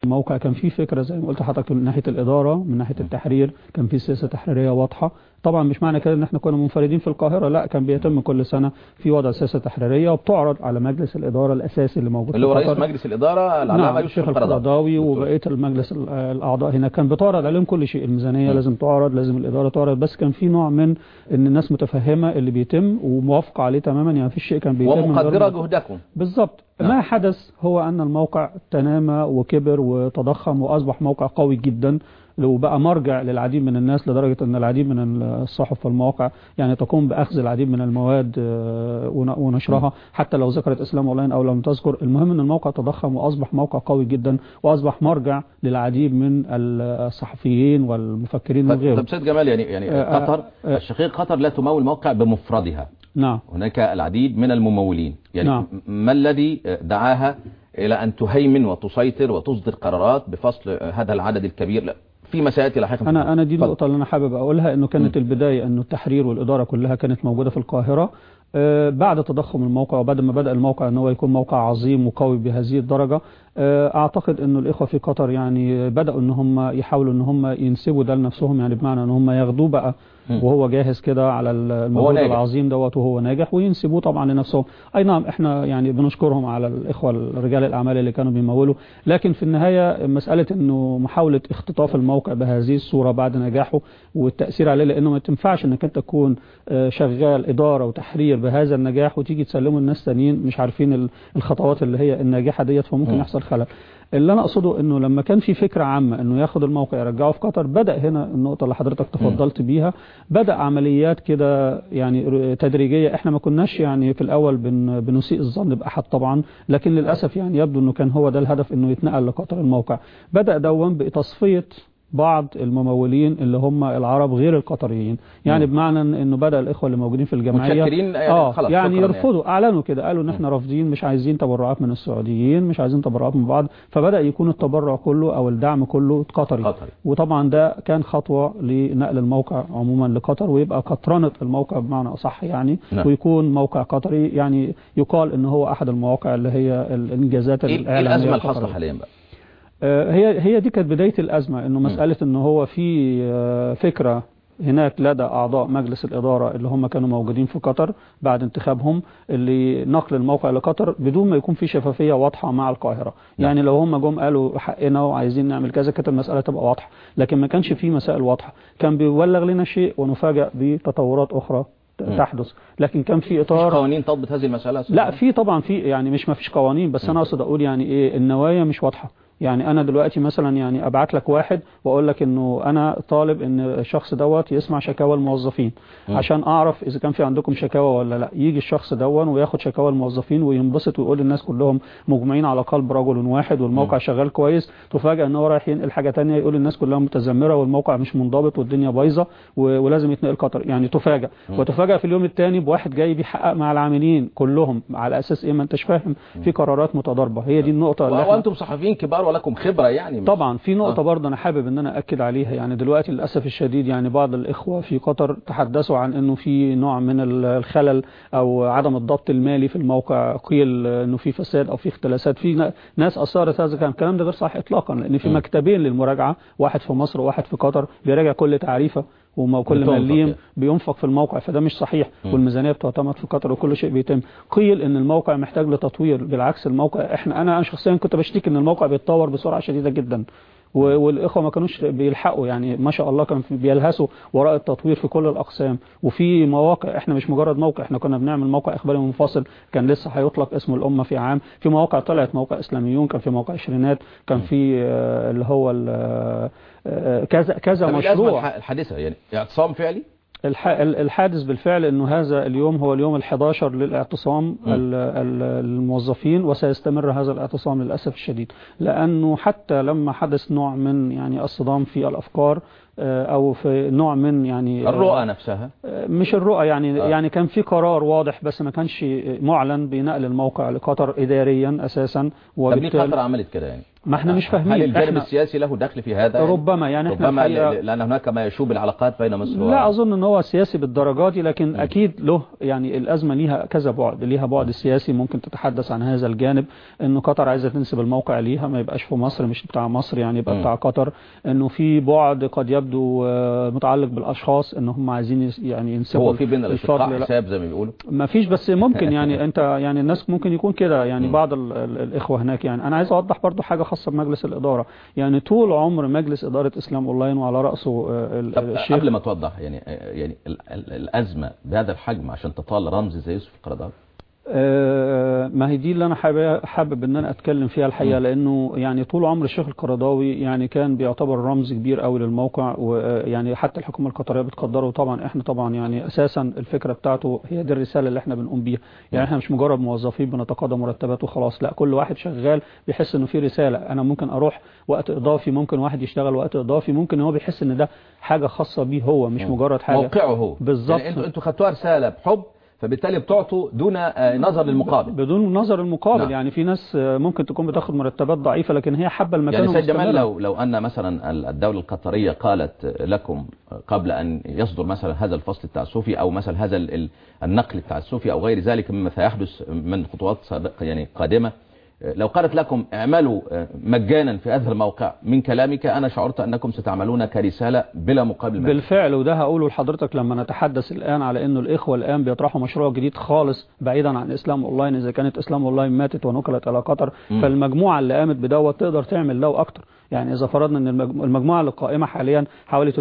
الموقع كان فيه فكرة زي ما قلت لحضرتك من ناحية الإدارة من ناحية التحرير كان فيه سياسة تحريرية واضحة طبعا مش معنى كده ان احنا كنا منفردين في القاهرة لا كان بيتم كل سنة في وضع سياسة تحريرية وبتعرض على مجلس الإدارة الأساسي اللي موجود اللي هو في رئيس قطر. مجلس الإدارة العلامة نعم يوسف الشيخ القرضاوي القرضاوي دكتور. وبقية المجلس ال- الأعضاء هنا كان بتعرض عليهم كل شيء الميزانية م. لازم تعرض لازم الإدارة تعرض بس كان في نوع من ان الناس متفهمة اللي بيتم وموافقة عليه تماما يعني في شيء كان بيتم من غير ومقدرة ما- جهدكم بالظبط نعم. ما حدث هو أن الموقع تنامى وكبر وتضخم وأصبح موقع قوي جدا وبقى مرجع للعديد من الناس لدرجة أن العديد من الصحف والمواقع يعني تقوم بأخذ العديد من المواد آه، ون- ونشرها حتى لو ذكرت إسلام أونلاين أو لم تذكر المهم أن الموقع تضخم وأصبح موقع قوي جدا وأصبح مرجع للعديد من الصحفيين والمفكرين وغيرهم طب سيد جمال يعني يعني آه، قطر آه. الشقيق قطر لا تمول موقع بمفردها نعم هناك العديد من الممولين يعني نعم. ما الذي دعاها إلى أن تهيمن وتسيطر وتصدر قرارات بفصل هذا العدد الكبير لا فيما سيأتي لاحقا انا انا دي اتفضل. النقطه اللي انا حابب اقولها انه كانت م. البدايه انه التحرير والاداره كلها كانت موجوده في القاهره آه، بعد تضخم الموقع وبعد ما بدا الموقع ان هو يكون موقع عظيم وقوي بهذه الدرجه آه، اعتقد انه الاخوه في قطر يعني بداوا ان هم يحاولوا ان هم ينسبوا ده لنفسهم يعني بمعنى ان هم ياخدوه بقى م. وهو جاهز كده على المجهود ناجح. العظيم دوت وهو ناجح وينسبوه طبعا لنفسهم اي نعم احنا يعني بنشكرهم على الاخوه رجال الاعمال اللي كانوا بيمولوا لكن في النهايه مساله انه محاوله اختطاف الموقع بهذه الصوره بعد نجاحه والتاثير عليه لانه ما تنفعش انك انت تكون آه، شغال اداره وتحرير بهذا النجاح وتيجي تسلمه لناس تانيين مش عارفين ال- الخطوات اللي هي الناجحه ديت فممكن م. يحصل خلل اللي انا اقصده انه لما كان في فكره عامه انه ياخد الموقع يرجعه في قطر بدا هنا النقطه اللي حضرتك تفضلت بيها بدا عمليات كده يعني ر- تدريجيه احنا ما كناش يعني في الاول بن بنسيء الظن باحد طبعا لكن للاسف يعني يبدو انه كان هو ده الهدف انه يتنقل لقطر الموقع بدا دون بتصفيه بعض الممولين اللي هم العرب غير القطريين يعني مم. بمعنى إن- انه بدا الاخوه اللي موجودين في الجمعيه متشكرين يعني اه خلاص يعني شكراً يرفضوا اعلنوا كده قالوا ان احنا رافضين مش عايزين تبرعات من السعوديين مش عايزين تبرعات من بعض فبدا يكون التبرع كله او الدعم كله قطري قطري. وطبعا ده كان خطوه لنقل الموقع عموما لقطر ويبقى قطرنه الموقع بمعنى اصح يعني نعم. ويكون موقع قطري يعني يقال ان هو احد المواقع اللي هي الانجازات إيه- إيه الاعلاميه الأزمة الحاصلة القطرية. حاليا بقى آه، هي هي دي كانت بدايه الازمه انه مساله ان هو في آه، فكره هناك لدى اعضاء مجلس الاداره اللي هم كانوا موجودين في قطر بعد انتخابهم اللي نقل الموقع لقطر بدون ما يكون في شفافيه واضحه مع القاهره نعم. يعني لو هم جم قالوا حقنا وعايزين نعمل كذا كانت المساله تبقى واضحه لكن ما كانش في مسائل واضحه كان بيبلغ لنا شيء ونفاجئ بتطورات اخرى ت- مم. تحدث لكن كان في مفيش اطار قوانين تضبط هذه المسألة يا أستاذ لا جمال؟ في طبعا في يعني مش ما فيش قوانين بس انا اقصد اقول يعني ايه النوايا مش واضحه يعني انا دلوقتي مثلا يعني ابعت لك واحد واقول لك انه انا طالب ان الشخص دوت يسمع شكاوى الموظفين مم. عشان اعرف اذا كان في عندكم شكاوى ولا لا يجي الشخص دون وياخد شكاوى الموظفين وينبسط ويقول للناس كلهم مجمعين على قلب رجل واحد والموقع مم. شغال كويس تفاجئ ان هو رايح ينقل حاجه تانية يقول الناس كلها متذمره والموقع مش منضبط والدنيا بايظه و- ولازم يتنقل قطر يعني تفاجئ مم. وتفاجئ في اليوم الثاني بواحد جاي بيحقق مع العاملين كلهم على اساس ايه ما انتش فاهم في قرارات متضاربه هي دي النقطه اللي و- احنا وأنتم صحفيين كبار ولكم خبرة يعني مش- طبعا في نقطة آه. برضه أنا حابب إن أنا أكد عليها يعني دلوقتي للأسف الشديد يعني بعض الإخوة في قطر تحدثوا عن إنه في نوع من ال- الخلل أو عدم الضبط المالي في الموقع قيل إنه في فساد أو في اختلاسات في نا- ناس أثارت هذا الكلام الكلام ده غير صحيح إطلاقا لأن في م. مكتبين للمراجعة واحد في مصر وواحد في قطر بيراجع كل تعريفة وكل بتنفق مليم يعني. بينفق في الموقع فده مش صحيح م. والميزانيه بتعتمد في قطر وكل شيء بيتم قيل ان الموقع محتاج لتطوير بالعكس الموقع احنا انا انا شخصيا كنت بشتكي ان الموقع بيتطور بسرعه شديده جدا و- والاخوه ما كانوش بيلحقوا يعني ما شاء الله كان في- بيلهسوا وراء التطوير في كل الاقسام وفي مواقع احنا مش مجرد موقع احنا كنا بنعمل موقع اخباري منفصل كان لسه هيطلق اسمه الامه في عام في مواقع طلعت موقع اسلاميون كان في موقع عشرينات كان في آه، اللي هو ال- آه، كذا كذا طب الأزمة مشروع الح- الحادثة يعني اعتصام فعلي الح- ال- الحادث بالفعل انه هذا اليوم هو اليوم ال11 للاعتصام م. ال- ال- الموظفين وسيستمر هذا الاعتصام للاسف الشديد لانه حتى لما حدث نوع من يعني الصدام في الافكار آه، او في نوع من يعني الرؤى نفسها آه، مش الرؤى يعني آه. يعني كان في قرار واضح بس ما كانش معلن بنقل الموقع لقطر اداريا اساسا طب ليه قطر عملت كده يعني ما احنا مش فاهمين هل الجانب احنا السياسي له دخل في هذا ربما يعني احنا ربما الحقيقة- ل- لان هناك ما يشوب العلاقات بين مصر لا اظن ان هو سياسي بالدرجات دي لكن م. اكيد له يعني الازمه ليها كذا بعد ليها بعد سياسي ممكن تتحدث عن هذا الجانب انه قطر عايزه تنسب الموقع ليها ما يبقاش في مصر مش بتاع مصر يعني يبقى م. بتاع قطر انه في بعد قد يبدو آه، متعلق بالاشخاص ان هم عايزين يس- يعني ينسبوا هو في بين الاشقاء الفضل لا. حساب زي ما بيقولوا ما فيش بس ممكن يعني انت يعني الناس ممكن يكون كده يعني م. بعض ال ال الاخوه هناك يعني انا عايز اوضح برضو حاجه خاصه بمجلس الاداره يعني طول عمر مجلس اداره اسلام اونلاين وعلى راسه آه، ال- طب الشيخ قبل ما توضح يعني يعني ال- ال- الازمه بهذا الحجم عشان تطال رمز زي يوسف القرضاوي آه، ما هي دي اللي انا حابب حابب ان انا اتكلم فيها الحقيقه م. لانه يعني طول عمر الشيخ القرضاوي يعني كان بيعتبر رمز كبير قوي للموقع ويعني حتى الحكومه القطريه بتقدره طبعا احنا طبعا يعني اساسا الفكره بتاعته هي دي الرساله اللي احنا بنقوم بيها يعني م. احنا مش مجرد موظفين بنتقاضى مرتبات وخلاص لا كل واحد شغال بيحس انه في رساله انا ممكن اروح وقت اضافي ممكن واحد يشتغل وقت اضافي ممكن هو بيحس ان ده حاجه خاصه بيه هو مش م. مجرد حاجه موقعه هو بالظبط. يعني انتوا انتوا خدتوها رساله بحب فبالتالي بتعطوا دون آه، نظر للمقابل بدون نظر المقابل نعم. يعني في ناس آه، ممكن تكون بتاخد مرتبات ضعيفة لكن هي حابة المكان يعني سيد جمال ومستمرة. لو لو ان مثلا الدوله القطريه قالت لكم قبل ان يصدر مثلا هذا الفصل التعسفي او مثلا هذا ال- ال- النقل التعسفي او غير ذلك مما سيحدث من خطوات سابقه يعني قادمه لو قالت لكم اعملوا مجانا في هذا الموقع من كلامك انا شعرت انكم ستعملون كرساله بلا مقابل مادي. بالفعل وده هقوله لحضرتك لما نتحدث الآن على أنه الإخوة الآن بيطرحوا مشروع جديد خالص بعيدا عن إسلام أونلاين إذا كانت إسلام أونلاين ماتت ونقلت إلى قطر م. فالمجموعة اللي قامت بدوت تقدر تعمل لو أكتر يعني إذا فرضنا أن المج- المجموعة اللي قائمة حاليا حوالي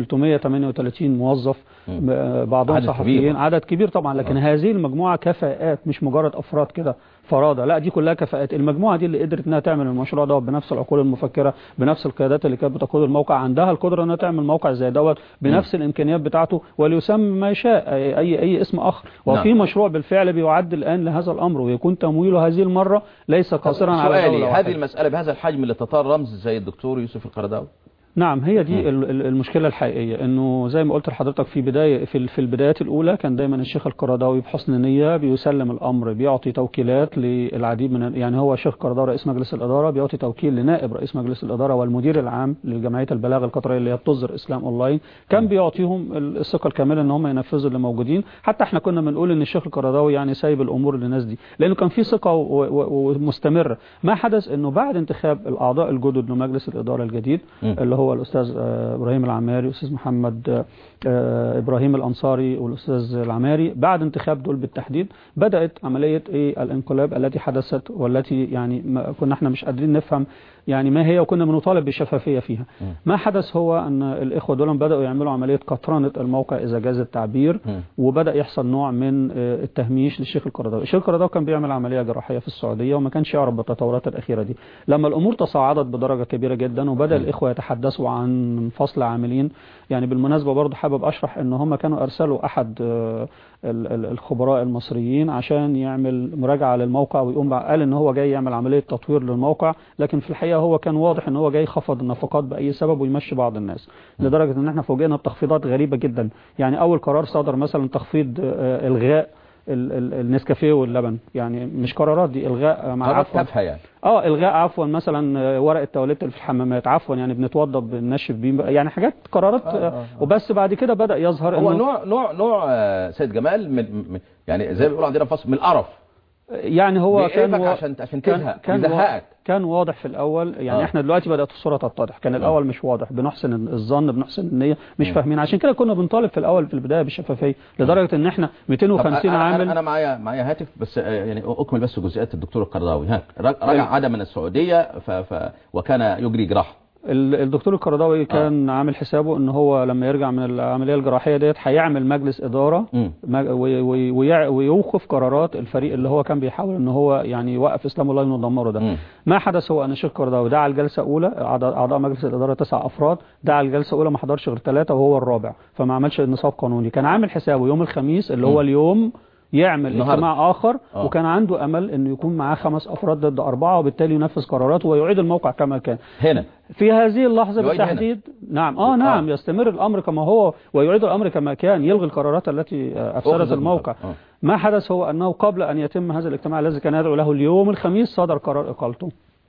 338 موظف م. آه، بعضهم عدد صحفيين كبير. عدد كبير طبعا لكن هذه المجموعة كفاءات مش مجرد أفراد كده فرادة لا دي كلها كفاءات المجموعة دي اللي قدرت انها تعمل المشروع دوت بنفس العقول المفكرة بنفس القيادات اللي كانت بتقود الموقع عندها القدرة انها تعمل موقع زي دوت بنفس الامكانيات بتاعته وليسمى ما يشاء اي اي, أي اسم اخر وفي نعم. مشروع بالفعل بيعد الان لهذا الامر ويكون تمويله هذه المرة ليس قاصرا على سؤالي دولة هذه واحدة. المساله بهذا الحجم اللي تطال رمز زي الدكتور يوسف القرداوي نعم هي مم. دي ال- ال- المشكلة الحقيقية انه زي ما قلت لحضرتك في بداية في ال- في البدايات الاولى كان دايما الشيخ القرضاوي بحسن نية بيسلم الامر بيعطي توكيلات للعديد من يعني هو الشيخ القرضاوي رئيس مجلس الادارة بيعطي توكيل لنائب رئيس مجلس الادارة والمدير العام لجمعية البلاغ القطرية اللي هي بتصدر اسلام اونلاين كان بيعطيهم ال- الثقة الكاملة ان هم ينفذوا اللي موجودين حتى احنا كنا بنقول ان الشيخ القرضاوي يعني سايب الامور للناس دي لانه كان في ثقة و- و- ومستمرة ما حدث انه بعد انتخاب الاعضاء الجدد لمجلس الادارة الجديد مم. اللي هو الاستاذ آه، ابراهيم العماري والاستاذ محمد آه، آه، ابراهيم الانصاري والاستاذ العماري بعد انتخاب دول بالتحديد بدات عمليه ايه الانقلاب التي حدثت والتي يعني ما كنا احنا مش قادرين نفهم يعني ما هي وكنا بنطالب بالشفافيه فيها مم. ما حدث هو ان الاخوه دول بداوا يعملوا عمليه قطرنه الموقع اذا جاز التعبير مم. وبدا يحصل نوع من آه، التهميش للشيخ القرضاوي الشيخ القرضاوي كان بيعمل عمليه جراحيه في السعوديه وما كانش يعرف بالتطورات الاخيره دي لما الامور تصاعدت بدرجه كبيره جدا وبدا مم. الاخوه يتحدثوا عن فصل عاملين يعني بالمناسبه برضه حابب اشرح ان هم كانوا ارسلوا احد آه، ال- ال- الخبراء المصريين عشان يعمل مراجعه للموقع ويقوم بقى- قال ان هو جاي يعمل عمليه تطوير للموقع لكن في الحقيقه هو كان واضح ان هو جاي يخفض النفقات باي سبب ويمشي بعض الناس لدرجه ان احنا فوجئنا بتخفيضات غريبه جدا يعني اول قرار صدر مثلا تخفيض آه، الغاء ال- ال- النسكافيه واللبن يعني مش قرارات دي الغاء آه، مع قرارات عفوا تافهه يعني اه الغاء عفوا مثلا آه، ورق التواليت اللي في الحمامات عفوا يعني بنتوضى بننشف بيه بقى، يعني حاجات قرارات آه، آه، آه، آه. وبس بعد كده بدا يظهر هو إنه- نوع نوع نوع آه، سيد جمال من من- يعني زي ما بيقولوا عندنا في مصر من القرف يعني هو كان بيقرفك و... عشان عشان كان تزهق كان يزهقك كان واضح في الاول يعني آه. آه. احنا دلوقتي بدات الصوره تتضح كان الاول مش واضح بنحسن الظن بنحسن النيه مش مم. فاهمين عشان كده كنا بنطالب في الاول في البدايه بالشفافيه لدرجه ان احنا طب 250 أنا- عامل انا انا معايا معايا هاتف بس آه، يعني اكمل بس جزئيات الدكتور القرضاوي ها رجع عاد من السعوديه ف ف وكان يجري جراحه ال- الدكتور القرضاوي كان عامل حسابه ان هو لما يرجع من العمليه الجراحيه ديت هيعمل مجلس اداره مم. مج- وي- وي- ويع- ويوقف قرارات الفريق اللي هو كان بيحاول ان هو يعني يوقف اسلام الله ويدمره ده مم. ما حدث هو ان الشيخ قرضاوي دعا الجلسه اولى اعضاء أعضاء مجلس الاداره تسع افراد دعا الجلسه اولى ما حضرش غير ثلاثه وهو الرابع فما عملش نصاب قانوني كان عامل حسابه يوم الخميس اللي مم. هو اليوم يعمل النهاردة. اجتماع اخر آه. وكان عنده امل انه يكون معاه خمس افراد ضد اربعه وبالتالي ينفذ قراراته ويعيد الموقع كما كان هنا في هذه اللحظة يعيد هنا. بالتحديد نعم اه نعم آه. يستمر الأمر كما هو ويعيد الأمر كما كان يلغي القرارات التي آه، أفسدت أخذت الموقع آه. ما حدث هو أنه قبل أن يتم هذا الاجتماع الذي كان يدعو له اليوم الخميس صدر قرار إقالته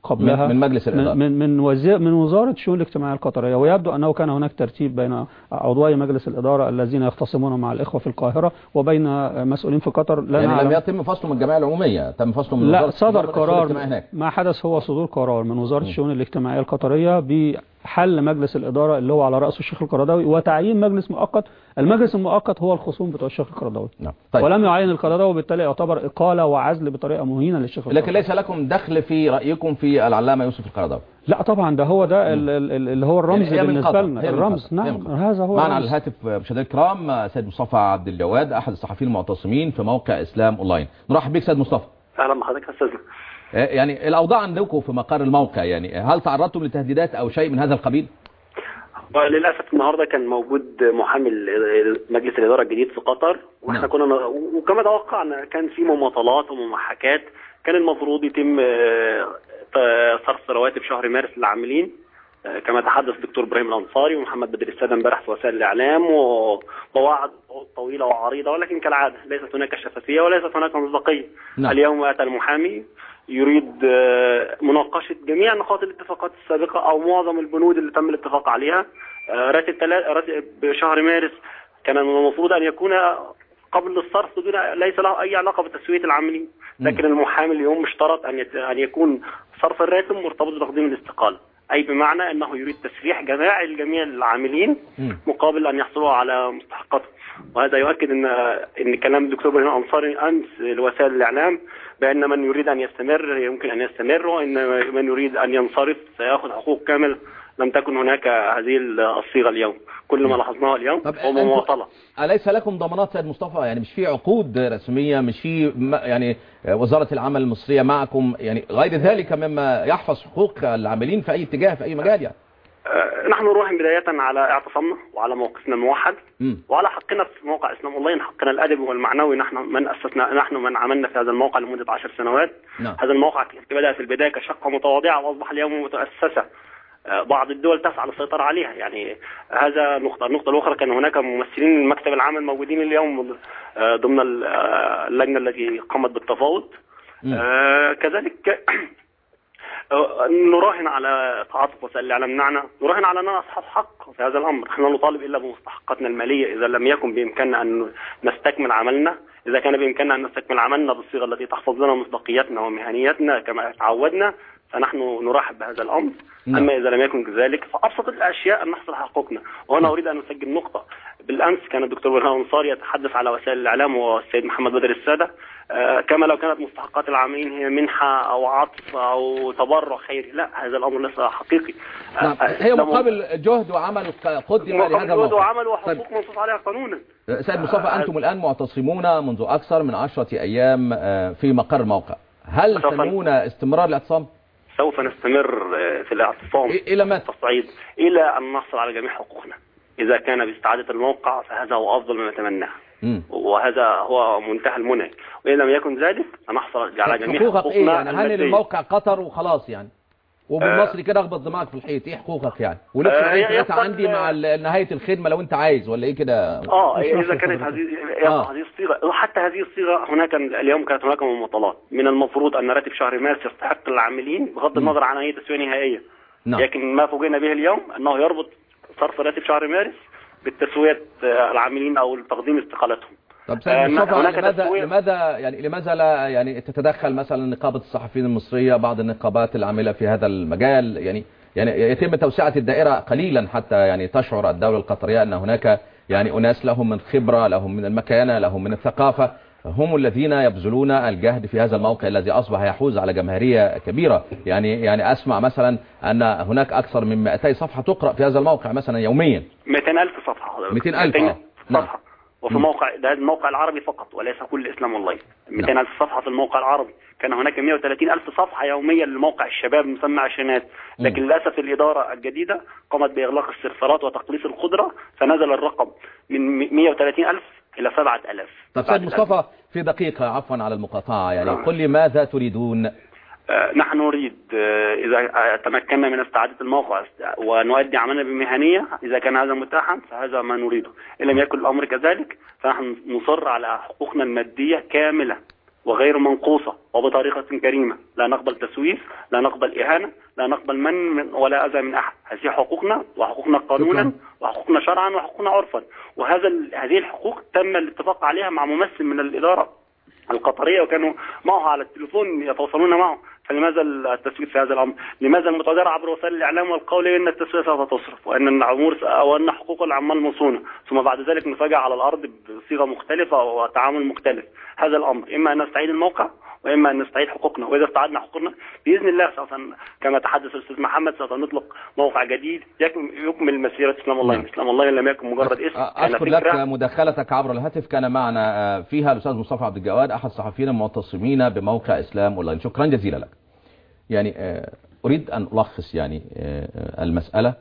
قبلها من- من مجلس الإدارة. من من وزير من وزاره الشؤون الاجتماعيه القطريه ويبدو انه كان هناك ترتيب بين عضوي مجلس الاداره الذين يختصمون مع الاخوه في القاهره وبين مسؤولين في قطر لا يعني لم نعلم يتم فصله من الجمعيه العموميه تم فصله من لا وزارة- صدر وزارة الشؤون قرار الاجتماعية هناك ما حدث هو صدور قرار من وزاره الشؤون الاجتماعيه القطريه بحل مجلس الاداره اللي هو على راسه الشيخ القرضاوي وتعيين مجلس مؤقت المجلس المؤقت هو الخصوم بتوع الشيخ القرضاوي نعم طيب ولم يعين القرضاوي وبالتالي يعتبر اقاله وعزل بطريقه مهينه للشيخ لكن القرضاوي ليس لكم دخل في رايكم في العلامه يوسف القرضاوي لا طبعا ده هو ده ال- ال- ال- اللي هو الرمز هي من بالنسبه قطر. لنا هي من الرمز قطر. هي من نعم قطر. هذا هو معنا على الرمز. الهاتف مشاهدينا الكرام سيد مصطفى عبد الجواد احد الصحفيين المعتصمين في موقع اسلام اونلاين نرحب بك سيد مصطفى اهلا بحضرتك يا استاذنا آه، يعني الاوضاع عندكم في مقر الموقع يعني هل تعرضتم لتهديدات او شيء من هذا القبيل للاسف النهارده كان موجود محامي ال- مجلس الاداره الجديد في قطر واحنا نعم. كنا ن- وكما توقعنا كان في مماطلات وممحكات كان المفروض يتم آه، ت- صرف رواتب شهر مارس للعاملين آه، كما تحدث الدكتور ابراهيم الانصاري ومحمد بدر الساده امبارح في وسائل الاعلام و- ووعد طويله وعريضه ولكن كالعاده ليست هناك شفافيه وليست هناك مصداقيه نعم. اليوم اتى المحامي يريد آه، مناقشه جميع نقاط الاتفاقات السابقه او معظم البنود اللي تم الاتفاق عليها آه، راتب تلا- راتب شهر مارس كان من المفروض ان يكون قبل الصرف دون ليس له اي علاقه بتسويه العاملين لكن المحامي اليوم اشترط ان يت- ان يكون صرف الراتب مرتبط بتقديم الاستقاله اي بمعنى انه يريد تسريح جماعي لجميع العاملين مم. مقابل ان يحصلوا على مستحقاتهم وهذا يؤكد ان ان كلام الدكتور ابراهيم الانصاري امس لوسائل الاعلام بان من يريد ان يستمر يمكن ان يستمر وان من يريد ان ينصرف سياخذ حقوق كامل لم تكن هناك هذه الصيغه اليوم كل ما لاحظناه اليوم طب هو أنتم- مماطله أليس لكم ضمانات سيد مصطفى يعني مش في عقود رسمية مش في م- يعني وزارة العمل المصرية معكم يعني غير ذلك مما يحفظ حقوق العاملين في أي اتجاه في أي مجال يعني آه، نحن نروح بدايه على اعتصامنا وعلى موقفنا الموحد مم. وعلى حقنا في موقع اسلام اونلاين حقنا الادبي والمعنوي نحن من اسسنا نحن من عملنا في هذا الموقع لمده عشر سنوات نعم هذا الموقع بدا في البدايه كشقه متواضعه واصبح اليوم متاسسه آه، بعض الدول تسعى للسيطره عليها يعني هذا نقطه النقطه الاخرى كان هناك ممثلين من مكتب العمل موجودين اليوم آه، ضمن ال- آه، اللجنه التي قامت بالتفاوض مم. آه، كذلك آه، نراهن على تعاطف وسائل الاعلام معنا نراهن على اننا اصحاب حق في هذا الامر احنا لا نطالب الا بمستحقاتنا الماليه اذا لم يكن بامكاننا ان نستكمل عملنا اذا كان بامكاننا ان نستكمل عملنا بالصيغه التي تحفظ لنا مصداقيتنا ومهنيتنا كما تعودنا فنحن نرحب بهذا الامر نعم. اما اذا لم يكن كذلك فابسط الاشياء ان نحصل على حقوقنا وهنا اريد ان اسجل نقطه بالامس كان الدكتور برهان الانصاري يتحدث على وسائل الاعلام والسيد محمد بدر الساده آه، كما لو كانت مستحقات العاملين هي منحه او عطف او تبرع خيري لا هذا الامر ليس حقيقي آه، نعم آه، هي ده مقابل جهد وعمل قدم مقابل لهذا جهد الموقع وعمل طيب وحقوق منصوص عليها قانونا سيد مصطفى أنتم الآن معتصمون منذ أكثر من عشرة أيام آه، في مقر الموقع هل سوف- تنوون استمرار الاعتصام سوف نستمر آه، في الاعتصام إ- إلى متى؟ التصعيد الى ان نحصل على جميع حقوقنا اذا كان باستعاده الموقع فهذا هو افضل ما نتمناه مم. وهذا هو منتهى المنى وإن لم يكن ذلك سنحصل على جميع حقوقك إيه حقوقنا يعني هل المادية. الموقع قطر وخلاص يعني وبالمصري كده اخبط دماغك في الحيط ايه حقوقك يعني ولك آه، شهرين هي- ثلاثه يفضل- عندي مع ال- نهايه الخدمه لو انت عايز ولا ايه كده اه مش اذا نفس كانت حضرتك. هذه آه. هذه الصيغه وحتى هذه الصيغه هناك اليوم كانت هناك مماطلات من المفروض ان راتب شهر مارس يستحق العاملين بغض مم. النظر عن اي تسويه نهائيه نعم لكن ما فوجئنا به اليوم انه يربط صرف راتب شهر مارس بالتسويه آه، العاملين او تقديم استقالتهم طب سيد آه، مصطفى هناك لماذا تسوية. لماذا يعني لماذا لا يعني تتدخل مثلا نقابه الصحفيين المصريه بعض النقابات العامله في هذا المجال يعني يعني يتم توسعه الدائره قليلا حتى يعني تشعر الدوله القطريه ان هناك يعني اناس لهم من خبره لهم من المكانه لهم من الثقافه هم الذين يبذلون الجهد في هذا الموقع الذي اصبح يحوز على جماهيريه كبيره يعني يعني اسمع مثلا ان هناك اكثر من 200 صفحه تقرا في هذا الموقع مثلا يوميا 200000 صفحه حضرتك 200,000 آه. نعم. صفحه وفي مم. موقع ده الموقع العربي فقط وليس كل اسلام اونلاين 200000 صفحه في الموقع العربي كان هناك 130000 صفحه يوميا لموقع الشباب مسمى عشرينات لكن للاسف الاداره الجديده قامت باغلاق السيرفرات وتقليص القدره فنزل الرقم من 130000 الى 7000 طب سيد مصطفى في دقيقه عفوا على المقاطعه يعني نعم. قل لي ماذا تريدون آه، نحن نريد آه، إذا آه، تمكنا من استعادة الموقع ونؤدي عملنا بمهنية إذا كان هذا متاحا فهذا ما نريده إن لم يكن الأمر كذلك فنحن نصر على حقوقنا المادية كاملة وغير منقوصة وبطريقة كريمة لا نقبل تسويف لا نقبل إهانة لا نقبل من, من ولا أذى من أحد هذه حقوقنا وحقوقنا قانونا شكراً. وحقوقنا شرعا وحقوقنا عرفا وهذا ال- هذه الحقوق تم الاتفاق عليها مع ممثل من الإدارة القطرية وكانوا معه على التليفون يتواصلون معه فلماذا التسويف في هذا الأمر لماذا المتبادرة عبر وسائل الإعلام والقول إن التسوية سوف تصرف وأن العمور أو أن حقوق العمال مصونة ثم بعد ذلك نفاجأ على الأرض بصيغة مختلفة وتعامل مختلف هذا الأمر إما أن نستعيد الموقع واما ان نستعيد حقوقنا واذا استعدنا حقوقنا باذن الله سوف كما تحدث الاستاذ محمد سوف نطلق موقع جديد يكم- يكمل مسيره اسلام الله نعم. اسلام الله لم يكن مجرد اسم كان أشكر لك فكره مداخلتك عبر الهاتف كان معنا آه، فيها الأستاذ مصطفى عبد الجواد أحد الصحفيين المعتصمين بموقع إسلام أونلاين شكرا جزيلا لك يعني آه، أريد أن ألخص يعني آه، آه، المسألة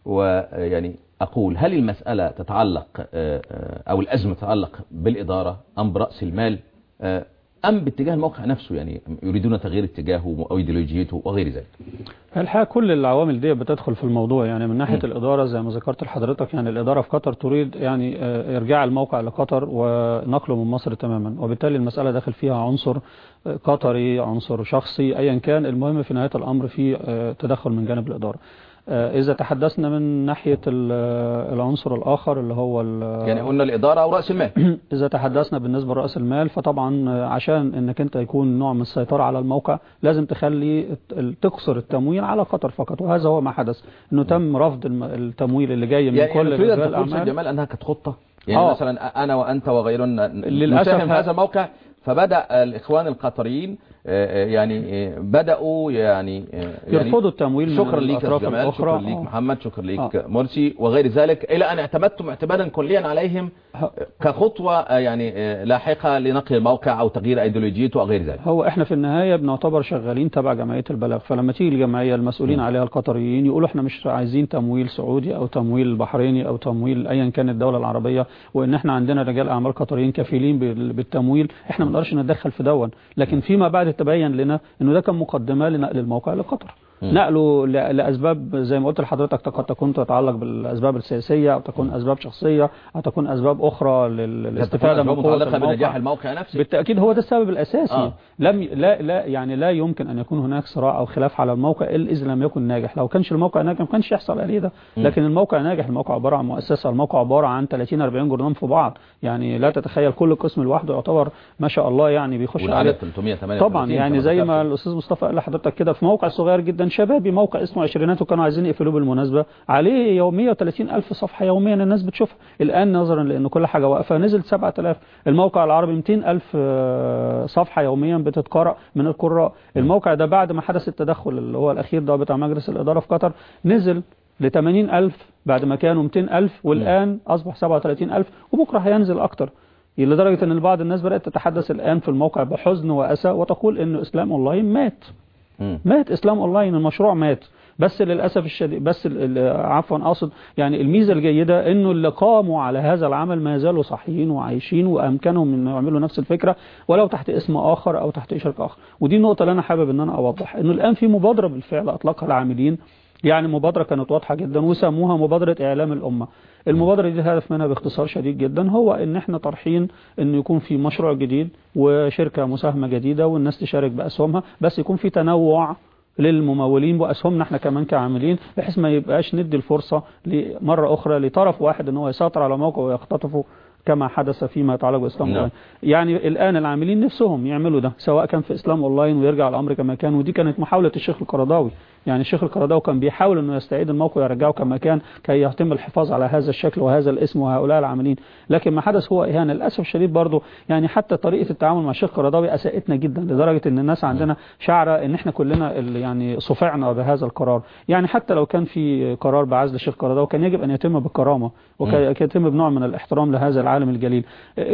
ويعني أقول هل المسألة تتعلق آه، آه، أو الأزمة تتعلق بالإدارة أم برأس المال آه، أم باتجاه الموقع نفسه يعني يريدون تغيير اتجاهه أو إيديولوجيته وغير ذلك الحقيقة كل العوامل دي بتدخل في الموضوع يعني من ناحية م. الإدارة زي ما ذكرت لحضرتك يعني الإدارة في قطر تريد يعني آه، إرجاع الموقع لقطر ونقله من مصر تماما وبالتالي المسألة داخل فيها عنصر آه، قطري عنصر شخصي أيا كان المهم في نهاية الأمر في آه، تدخل من جانب الإدارة آه، إذا تحدثنا من ناحية ال- آه، العنصر الآخر اللي هو ال- يعني قلنا الإدارة أو رأس المال إذا تحدثنا بالنسبة لرأس المال فطبعا عشان إنك أنت يكون نوع من السيطرة على الموقع لازم تخلي الت- تقصر التمويل على قطر فقط وهذا هو ما حدث إنه تم رفض الم- التمويل اللي جاي من يعني كل يعني تريد أن رجال تقول سيد الأعمال جمال أنها كانت خطة يعني آه. مثلا أنا وأنت وغيرنا للأسف نساهم في ه- هذا الموقع فبدأ الإخوان القطريين آه، آه، يعني آه، بدأوا يعني آه، يعني يرفضوا التمويل من شكرا ليك يا الأطراف جمال الأخرى شكرا ليك آه. محمد شكرا ليك آه. مرسي وغير ذلك إلى أن اعتمدتم اعتمادا كليا عليهم ه- كخطوة آه، يعني آه، لاحقة لنقل الموقع أو تغيير أيديولوجيته أو غير ذلك هو احنا في النهاية بنعتبر شغالين تبع جمعية البلاغ فلما تيجي الجمعية المسؤولين م. عليها القطريين يقولوا احنا مش عايزين تمويل سعودي او تمويل بحريني او تمويل ايا كان الدولة العربية وان احنا عندنا رجال اعمال قطريين كفيلين بال- بالتمويل احنا ما نقدرش نتدخل في دون لكن فيما بعد تبين لنا انه ده كان مقدمة لنقل الموقع لقطر م. نقله ل- لاسباب زي ما قلت لحضرتك قد تكون تتعلق بالاسباب السياسية او تكون اسباب شخصية او تكون اسباب اخرى لل- للاستفادة من أسباب قوة متعلقة الموقع. بنجاح الموقع نفسه بالتأكيد هو ده السبب الأساسي آه. آه. لم لا لا يعني لا يمكن أن يكون هناك صراع أو خلاف على الموقع إلا إذا لم يكن ناجح لو كانش الموقع ناجح ما كانش يحصل عليه ده م. لكن الموقع ناجح الموقع عبارة عن مؤسسة الموقع عبارة عن 30 40 جرنان في بعض يعني لا تتخيل كل قسم لوحده يعتبر ما شاء الله يعني بيخش والعدد عليه 338 طبعا يعني كما زي ما ذكرت. الاستاذ مصطفى قال لحضرتك كده في موقع صغير جدا شبابي موقع اسمه عشرينات وكانوا عايزين يقفلوه بالمناسبه عليه يوميا 130 الف صفحه يوميا الناس بتشوفها الان نظرا لان كل حاجه واقفه نزل 7000 الموقع العربي 200 الف آه، صفحه يوميا بتتقرا من القراء الموقع ده بعد ما حدث التدخل اللي هو الاخير ده بتاع مجلس الاداره في قطر نزل ل 80 ألف بعد ما كانوا 200 ألف والآن أصبح 37 ألف وبكرة هينزل أكتر لدرجة أن بعض الناس بدأت تتحدث الآن في الموقع بحزن وأسى وتقول أنه إسلام أونلاين مات مم. مات إسلام أونلاين المشروع مات بس للأسف الشديد بس ال- ال- عفوا أقصد يعني الميزة الجيدة أنه اللي قاموا على هذا العمل ما زالوا صحيين وعايشين وأمكنهم أن يعملوا نفس الفكرة ولو تحت اسم آخر أو تحت إشراك آخر ودي النقطة اللي أنا حابب أن أنا أوضح أنه الآن في مبادرة بالفعل أطلقها العاملين يعني مبادرة كانت واضحة جدا وسموها مبادرة إعلام الأمة المبادرة دي الهدف منها باختصار شديد جدا هو ان احنا طرحين ان يكون في مشروع جديد وشركة مساهمة جديدة والناس تشارك بأسهمها بس يكون في تنوع للممولين واسهمنا احنا كمان كعاملين بحيث ما يبقاش ندي الفرصة مرة اخرى لطرف واحد ان هو يسيطر على موقع ويختطفه كما حدث فيما يتعلق باسلام نعم. اونلاين يعني الان العاملين نفسهم يعملوا ده سواء كان في اسلام اونلاين ويرجع الامر كما كان ودي كانت محاولة الشيخ القرضاوي يعني الشيخ القرضاوي كان بيحاول انه يستعيد الموقع ويرجعه كما كان كي يتم الحفاظ على هذا الشكل وهذا الاسم وهؤلاء العاملين لكن ما حدث هو اهانه للاسف الشديد برضه يعني حتى طريقه التعامل مع الشيخ القرضاوي اساءتنا جدا لدرجه ان الناس عندنا شعره ان احنا كلنا اللي يعني صفعنا بهذا القرار يعني حتى لو كان في قرار بعزل الشيخ القرضاوي كان يجب ان يتم بالكرامه ويتم بنوع من الاحترام لهذا العالم الجليل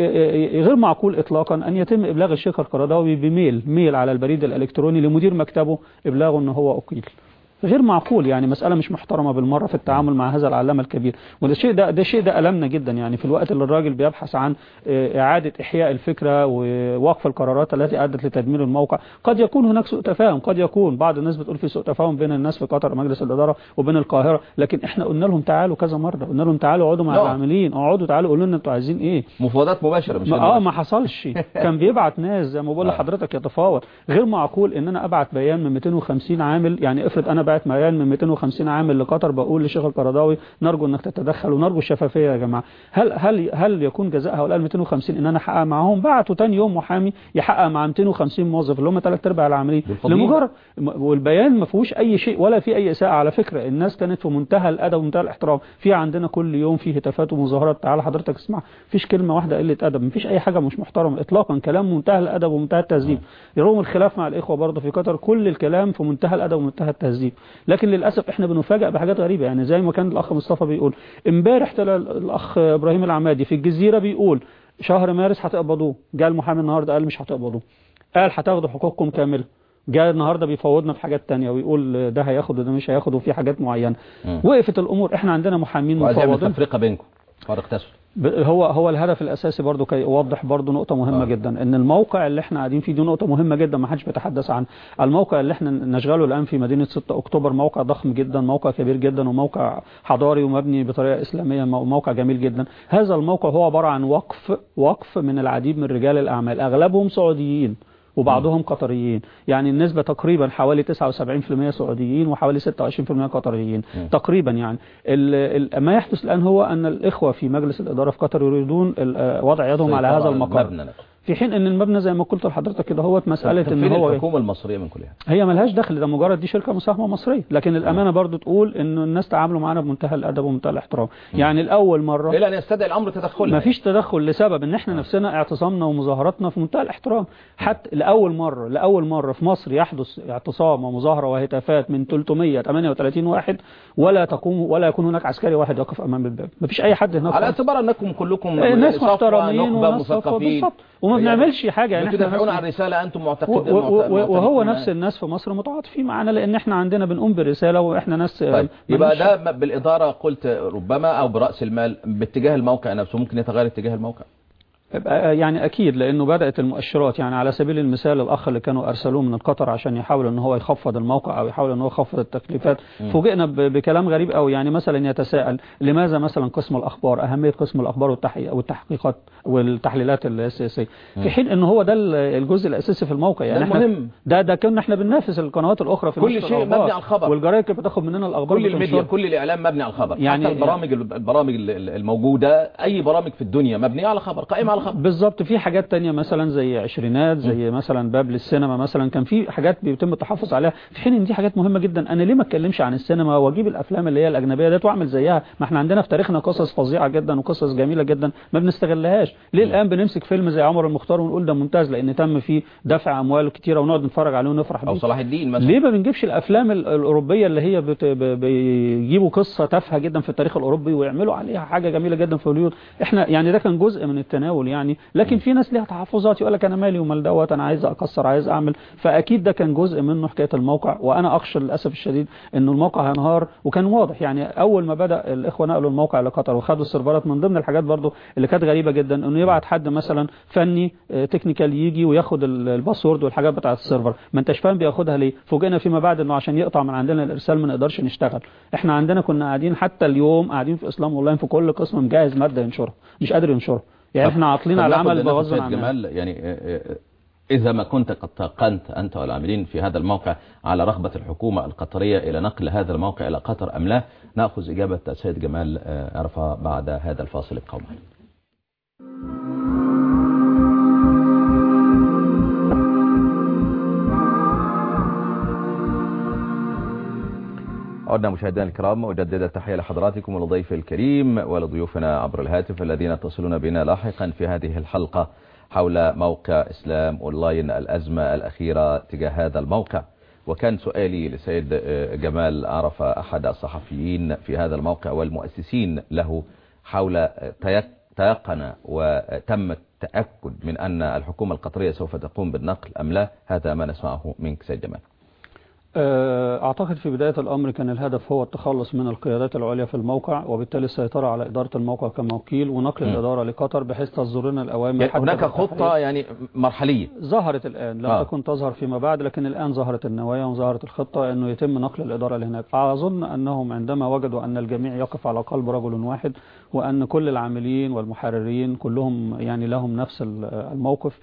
غير معقول اطلاقا ان يتم ابلاغ الشيخ القرضاوي بميل ميل على البريد الالكتروني لمدير مكتبه ابلاغه ان هو اقيل غير معقول يعني مسألة مش محترمة بالمرة في التعامل مع هذا العلامة الكبير وده شيء ده ده شيء ده ألمنا جدا يعني في الوقت اللي الراجل بيبحث عن آه، إعادة إحياء الفكرة ووقف القرارات التي أدت لتدمير الموقع قد يكون هناك سوء تفاهم قد يكون بعض الناس بتقول في سوء تفاهم بين الناس في قطر مجلس الإدارة وبين القاهرة لكن احنا قلنا لهم تعالوا كذا مرة قلنا لهم تعالوا اقعدوا مع لا. العاملين اقعدوا تعالوا قولوا لنا انتوا عايزين ايه مفاوضات مباشره مش ما غير اه مباشرة. ما حصلش كان بيبعت ناس زي ما بقول آه. لحضرتك يتفاوض غير معقول ان انا ابعت بيان من 250 عامل يعني افرض انا بعت بيان من 250 عامل لقطر بقول لشيخ القرضاوي نرجو انك تتدخل ونرجو الشفافيه يا جماعه هل هل هل يكون جزاء هؤلاء ال 250 ان انا احقق معاهم بعتوا تاني يوم محامي يحقق مع 250 موظف اللي هم ثلاث ارباع العاملين بالفضيلة. لمجرد والبيان ما فيهوش اي شيء ولا في اي اساءه على فكره الناس كانت في منتهى الادب ومنتهى الاحترام في عندنا كل يوم في هتافات ومظاهرات تعالى حضرتك اسمع مفيش كلمه واحده قله ادب مفيش اي حاجه مش محترمه اطلاقا كلام منتهى الادب ومنتهى التهذيب يروم الخلاف مع الاخوه برضه في قطر كل الكلام في منتهى الادب ومنتهى التهذيب لكن للاسف احنا بنفاجئ بحاجات غريبه يعني زي ما كان الاخ مصطفى بيقول امبارح طلع الاخ ابراهيم العمادي في الجزيره بيقول شهر مارس هتقبضوه جاء المحامي النهارده قال مش هتقبضوه قال هتاخدوا حقوقكم كامله جاء النهارده بيفوضنا في حاجات تانية ويقول ده هياخد وده مش هياخد وفي حاجات معينه مم. وقفت الامور احنا عندنا محامين وعايز يعمل مفوضين تفرقه بينكم فارق تسوي ب- هو هو الهدف الاساسي برضو كي اوضح برضو نقطه مهمه آه. آه. جدا ان الموقع اللي احنا قاعدين فيه دي نقطه مهمه جدا ما حدش بيتحدث عنه الموقع اللي احنا نشغله الان في مدينه 6 اكتوبر موقع ضخم جدا موقع كبير جدا وموقع حضاري ومبني بطريقه اسلاميه مو- موقع جميل جدا هذا الموقع هو عباره عن وقف وقف من العديد من رجال الاعمال اغلبهم سعوديين وبعضهم قطريين يعني النسبة تقريبا حوالي 79% سعوديين وحوالي 26% قطريين مم. تقريبا يعني ال ال ما يحدث الآن هو أن الإخوة في مجلس الإدارة في قطر يريدون ال- آه، وضع يدهم على سيطرة هذا المقر المبنى نفسه. في حين ان المبنى زي ما قلت لحضرتك كده هو مسألة طب ان فين هو الحكومه المصريه من كل هذا هي ملهاش دخل ده مجرد دي شركة مساهمة مصرية لكن الأمانة برضو تقول ان الناس تعاملوا معنا بمنتهى الأدب ومنتهى الاحترام يعني الأول مرة الى ان يستدعي الامر تدخلها ما فيش تدخل لسبب ان احنا نفسنا اعتصامنا ومظاهراتنا في منتهى الاحترام حتى لاول مره لاول مره في مصر يحدث اعتصام ومظاهره وهتافات من 338 واحد ولا تقوم ولا يكون هناك عسكري واحد يقف امام الباب ما فيش اي حد هناك على خالص. اعتبار انكم كلكم إيه، ناس صفوة، محترمين نخبه وناس صفوة مثقفين بالظبط وما بنعملش حاجه يعني احنا بتدافعون ناس- عن رساله انتم و- معتقدين و- و- وهو معتقدين- نفس الناس في مصر متعاطفين معانا لان احنا عندنا بنقوم برساله واحنا ناس طيب يبقى ملوش- ده بالاداره قلت ربما او براس المال باتجاه الموقع نفسه ممكن يتغير اتجاه الموقع يعني اكيد لانه بدات المؤشرات يعني على سبيل المثال الاخ اللي كانوا ارسلوه من القطر عشان يحاول ان هو يخفض الموقع او يحاول ان هو يخفض التكليفات فوجئنا ب- بكلام غريب قوي يعني مثلا يتساءل لماذا مثلا قسم الاخبار اهميه قسم الاخبار والتحقيق والتحقيقات والتحليلات السياسيه في حين ان هو ده ال- الجزء الاساسي في الموقع يعني ده احنا المهم. ده ده كنا احنا بننافس القنوات الاخرى في كل نشر شيء الأخبار. مبني على الخبر. والجرايد كانت بتاخد مننا الاخبار كل الميديا بتنشرها. كل الاعلام مبني على الخبر يعني- حتى البرامج البرامج الموجوده اي برامج في الدنيا مبنيه على خبر قائمه على خبر بالظبط في حاجات تانية مثلا زي عشرينات زي مثلا باب للسينما مثلا كان في حاجات بيتم التحفظ عليها في حين ان دي حاجات مهمة جدا انا ليه ما اتكلمش عن السينما واجيب الافلام اللي هي الاجنبية ديت واعمل زيها ما احنا عندنا في تاريخنا قصص فظيعة جدا وقصص جميلة جدا ما بنستغلهاش ليه الان بنمسك فيلم زي عمر المختار ونقول ده ممتاز لان تم فيه دفع اموال كتيرة ونقعد نتفرج عليه ونفرح او بيه صلاح الدين مثلا ليه ما بنجيبش الافلام ال- الاوروبيه اللي هي بت... ب- بيجيبوا قصه تافهه جدا في التاريخ الاوروبي ويعملوا عليها حاجه جميله جدا في هوليوود احنا يعني ده كان جزء من التناول يعني لكن في ناس ليها تحفظات يقول لك انا مالي ومال دوت انا عايز اكسر عايز اعمل فاكيد ده كان جزء منه حكايه الموقع وانا اخشى للاسف الشديد انه الموقع هينهار وكان واضح يعني اول ما بدا الاخوه نقلوا الموقع لقطر وخدوا السيرفرات من ضمن الحاجات برضو اللي كانت غريبه جدا انه يبعت حد مثلا فني آه، تكنيكال يجي وياخد ال- الباسورد والحاجات بتاعه السيرفر ما انتش فاهم بياخدها ليه فوجئنا فيما بعد انه عشان يقطع من عندنا الارسال ما نقدرش نشتغل احنا عندنا كنا قاعدين حتى اليوم قاعدين في اسلام اونلاين في كل قسم مجهز ماده ينشرها مش قادر ينشرها يعني احنا عاطلين طب على ناخد- العمل ناخد بغصب سيد عننا جمال يعني آه، آه، إذا ما كنت قد تقنت أنت والعاملين في هذا الموقع على رغبة الحكومة القطرية إلى نقل هذا الموقع إلى قطر أم لا نأخذ إجابة السيد جمال آه، عرفة بعد هذا الفاصل القومي عدنا مشاهدينا الكرام أجدد التحية لحضراتكم ولضيف الكريم ولضيوفنا عبر الهاتف الذين يتصلون بنا لاحقا في هذه الحلقة حول موقع إسلام أونلاين الأزمة الأخيرة تجاه هذا الموقع وكان سؤالي لسيد آه، جمال عرفة أحد الصحفيين في هذا الموقع والمؤسسين له حول آه، تيق- تيقن وتم التأكد من أن الحكومة القطرية سوف تقوم بالنقل أم لا هذا ما نسمعه منك سيد جمال آه، أعتقد في بداية الأمر كان الهدف هو التخلص من القيادات العليا في الموقع وبالتالي السيطرة على إدارة الموقع كموكيل ونقل م. الإدارة لقطر بحيث تصدر لنا الأوامر يعني حتى هناك بالتحرير. خطة يعني مرحلية ظهرت الآن لم آه. تكن تظهر فيما بعد لكن الآن ظهرت النوايا وظهرت الخطة أنه يتم نقل الإدارة لهناك أظن أنهم عندما وجدوا أن الجميع يقف على قلب رجل واحد وأن كل العاملين والمحررين كلهم يعني لهم نفس ال- الموقف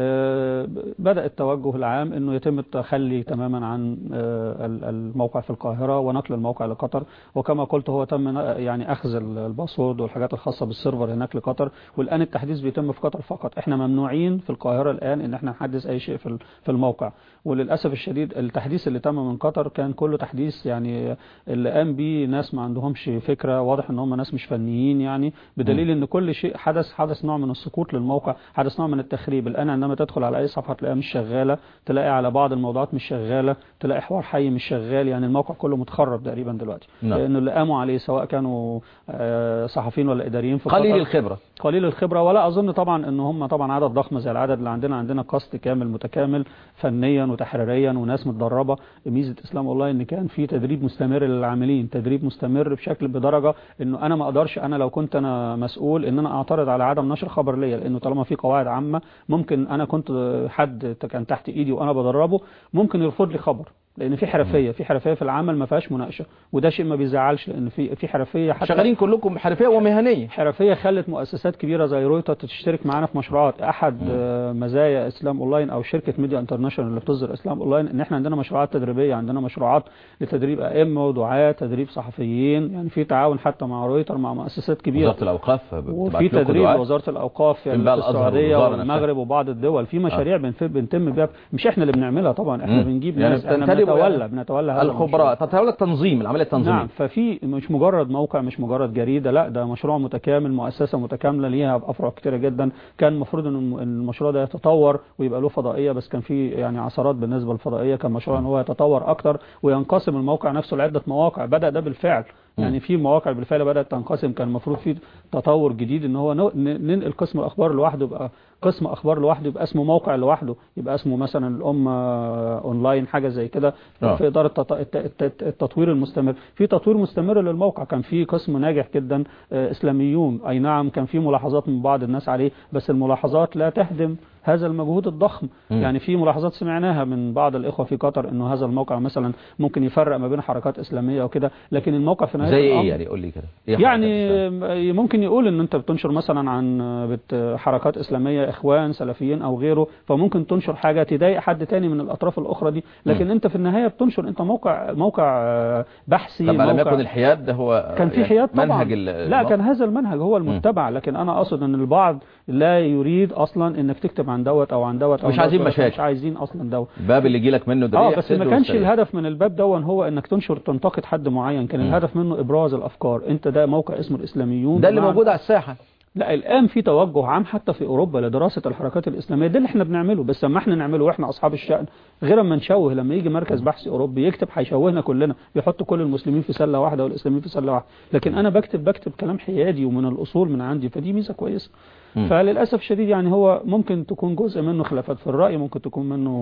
آه، بدأ التوجه العام أنه يتم التخلي تماما عن آه، ال- الموقع في القاهرة ونقل الموقع لقطر وكما قلت هو تم ن- يعني أخذ ال- الباسورد والحاجات الخاصة بالسيرفر هناك لقطر والآن التحديث بيتم في قطر فقط احنا ممنوعين في القاهرة الآن ان احنا نحدث اي شيء في ال- في الموقع وللأسف الشديد التحديث اللي تم من قطر كان كله تحديث يعني اللي قام بيه ناس ما عندهمش فكرة واضح ان هم ناس مش فنيين يعني بدليل ان كل شيء حدث حدث نوع من السقوط للموقع حدث نوع من التخريب الآن عندما تدخل على اي صفحة تلاقيها مش شغالة تلاقي على بعض الموضوعات مش شغالة تلاقي حوار حي مش شغال يعني الموقع كله متخرب تقريبا دلوقتي نعم. لانه اللي قاموا عليه سواء كانوا آه، صحفيين ولا اداريين في قليل قطر الخبرة قليل الخبرة ولا أظن طبعا أن هم طبعا عدد ضخم زي العدد اللي عندنا عندنا كاست كامل متكامل فنيا وتحريريا وناس متدربة ميزة إسلام والله أن كان في تدريب مستمر للعاملين تدريب مستمر بشكل بدرجة أنه أنا ما أقدرش أنا لو كنت أنا مسؤول أن أنا أعترض على عدم نشر خبر ليا لأنه طالما في قواعد عامة ممكن أنا كنت حد كان تحت إيدي وأنا بدربه ممكن يرفض لي خبر لان في حرفيه في حرفيه في العمل ما فيهاش مناقشه وده شيء ما بيزعلش لان في في حرفيه حتى شغالين كلكم حرفية ومهنية حرفيه خلت مؤسسات كبيره زي رويتر تشترك معانا في مشروعات احد آه، مزايا اسلام اونلاين او شركه ميديا انترناشونال اللي بتصدر اسلام اونلاين ان احنا عندنا مشروعات تدريبيه عندنا مشروعات لتدريب ائمه ودعاه تدريب صحفيين يعني في تعاون حتى مع رويتر مع مؤسسات كبيره وزارة الأوقاف بتبعت وفي لكم تدريب دعاة. وزاره الاوقاف يعني فين بقى في الأزهر السعوديه والوزارة نفسها؟ والمغرب وبعض الدول في مشاريع بنف- بنتم بيها مش احنا اللي بنعملها طبعا احنا مم. بنجيب يعني ناس احنا بتنتدبوا بنتولى يعني بنتولى هذا المشروع. الخبراء تتولى التنظيم العملية التنظيمية نعم ففي مش مجرد موقع مش مجرد جريدة لا ده مشروع متكامل مؤسسة متكاملة ليها أفرع كتيرة جدا كان المفروض ان الم- إن المشروع ده يتطور ويبقى له فضائية بس كان في يعني عثرات بالنسبة للفضائية كان مشروع ان هو يتطور أكتر وينقسم الموقع نفسه لعدة مواقع بدأ ده بالفعل يعني في مواقع بالفعل بدأت تنقسم كان المفروض في تطور جديد ان هو نو- ن- ننقل قسم الاخبار لوحده يبقى قسم اخبار لوحده يبقى اسمه موقع لوحده يبقى اسمه مثلا الامه اونلاين حاجه زي كده آه. في اداره التط- الت- الت- التطوير المستمر في تطوير مستمر للموقع كان في قسم ناجح جدا آه، اسلاميون اي نعم كان في ملاحظات من بعض الناس عليه بس الملاحظات لا تهدم هذا المجهود الضخم مم. يعني في ملاحظات سمعناها من بعض الاخوه في قطر انه هذا الموقع مثلا ممكن يفرق ما بين حركات اسلاميه وكده لكن الموقع في نهايه زي الامر ايه يعني قول لي كده إيه يعني حركات الإسلام؟ ممكن يقول ان انت بتنشر مثلا عن بت حركات اسلاميه اخوان سلفيين او غيره فممكن تنشر حاجه تضايق حد تاني من الاطراف الاخرى دي لكن مم. انت في النهايه بتنشر انت موقع موقع آه، بحثي طب لم موقع يكن الحياد ده هو كان في يعني حياد طبعا منهج ال- لا الموقع؟ كان هذا المنهج هو المتبع لكن انا اقصد ان البعض لا يريد اصلا انك تكتب عن دوت او عن دوت او مش عن عايزين دوت، مشاكل. مش عايزين اصلا دوت الباب اللي يجي لك منه ده اه إيه؟ بس ما يحسده كانش ويستريح. الهدف من الباب دون هو انك تنشر تنتقد حد معين كان مم. الهدف منه ابراز الافكار انت ده موقع اسمه الاسلاميون ده اللي بمعنى- موجود على الساحة لا الان في توجه عام حتى في اوروبا لدراسه الحركات الاسلاميه ده اللي احنا بنعمله بس لما احنا نعمله واحنا اصحاب الشان غير اما نشوه لما يجي مركز بحثي اوروبي يكتب هيشوهنا كلنا يحط كل المسلمين في سله واحده والاسلاميين في سله واحده لكن انا بكتب بكتب كلام حيادي ومن الاصول من عندي فدي ميزه كويسه مم. فللاسف الشديد يعني هو ممكن تكون جزء منه خلافات في الراي ممكن تكون منه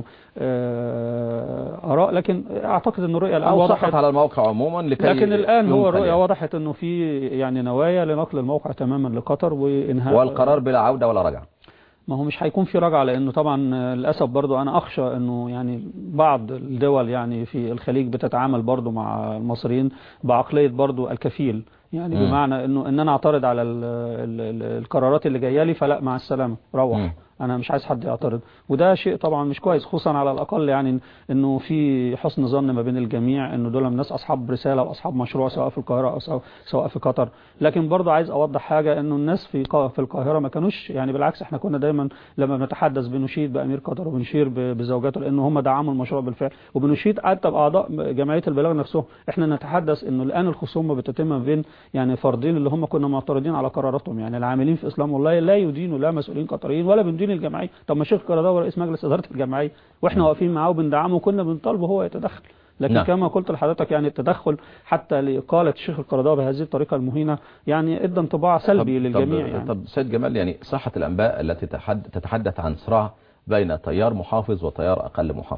آه، اراء لكن اعتقد ان الرؤيه الان او وضحت سقط على الموقع عموما لكي لكن الان هو ينقل الرؤيه يعني. وضحت انه في يعني نوايا لنقل الموقع تماما لقطر وانهاء والقرار بلا عودة ولا رجعة ما هو مش هيكون في رجعه لانه طبعا آه، للاسف برضو انا اخشى انه يعني بعض الدول يعني في الخليج بتتعامل برضو مع المصريين بعقليه برضو الكفيل يعني مم. بمعنى انه ان انا اعترض على ال ال ال القرارات اللي جايه لي فلا مع السلامه روح مم. انا مش عايز حد يعترض وده شيء طبعا مش كويس خصوصا على الاقل يعني انه في حسن ظن ما بين الجميع انه دول الناس اصحاب رساله واصحاب مشروع سواء في القاهره او سواء- سواء في قطر لكن برضه عايز اوضح حاجه انه الناس في قا- في القاهره ما كانوش يعني بالعكس احنا كنا دايما لما بنتحدث بنشيد بامير قطر وبنشير ب- بزوجاته لان هم دعموا المشروع بالفعل وبنشيد حتى باعضاء جمعيه البلاغ نفسهم احنا نتحدث انه الان الخصومه بتتم ما بين يعني فردين اللي هم كنا معترضين على قراراتهم يعني العاملين في اسلام والله لا يدينوا لا مسؤولين قطريين ولا بندين الجمعيه طب ما شيخ قرضاوي رئيس مجلس اداره الجمعيه واحنا واقفين معاه وبندعمه وكنا بنطالبه هو يتدخل لكن نعم. كما قلت لحضرتك يعني التدخل حتى لإقالة الشيخ القرضاوي بهذه الطريقة المهينة يعني ادى انطباع سلبي طب للجميع طب, يعني طب سيد جمال يعني صحة الأنباء التي تحد- تتحدث عن صراع بين تيار محافظ وتيار أقل محافظة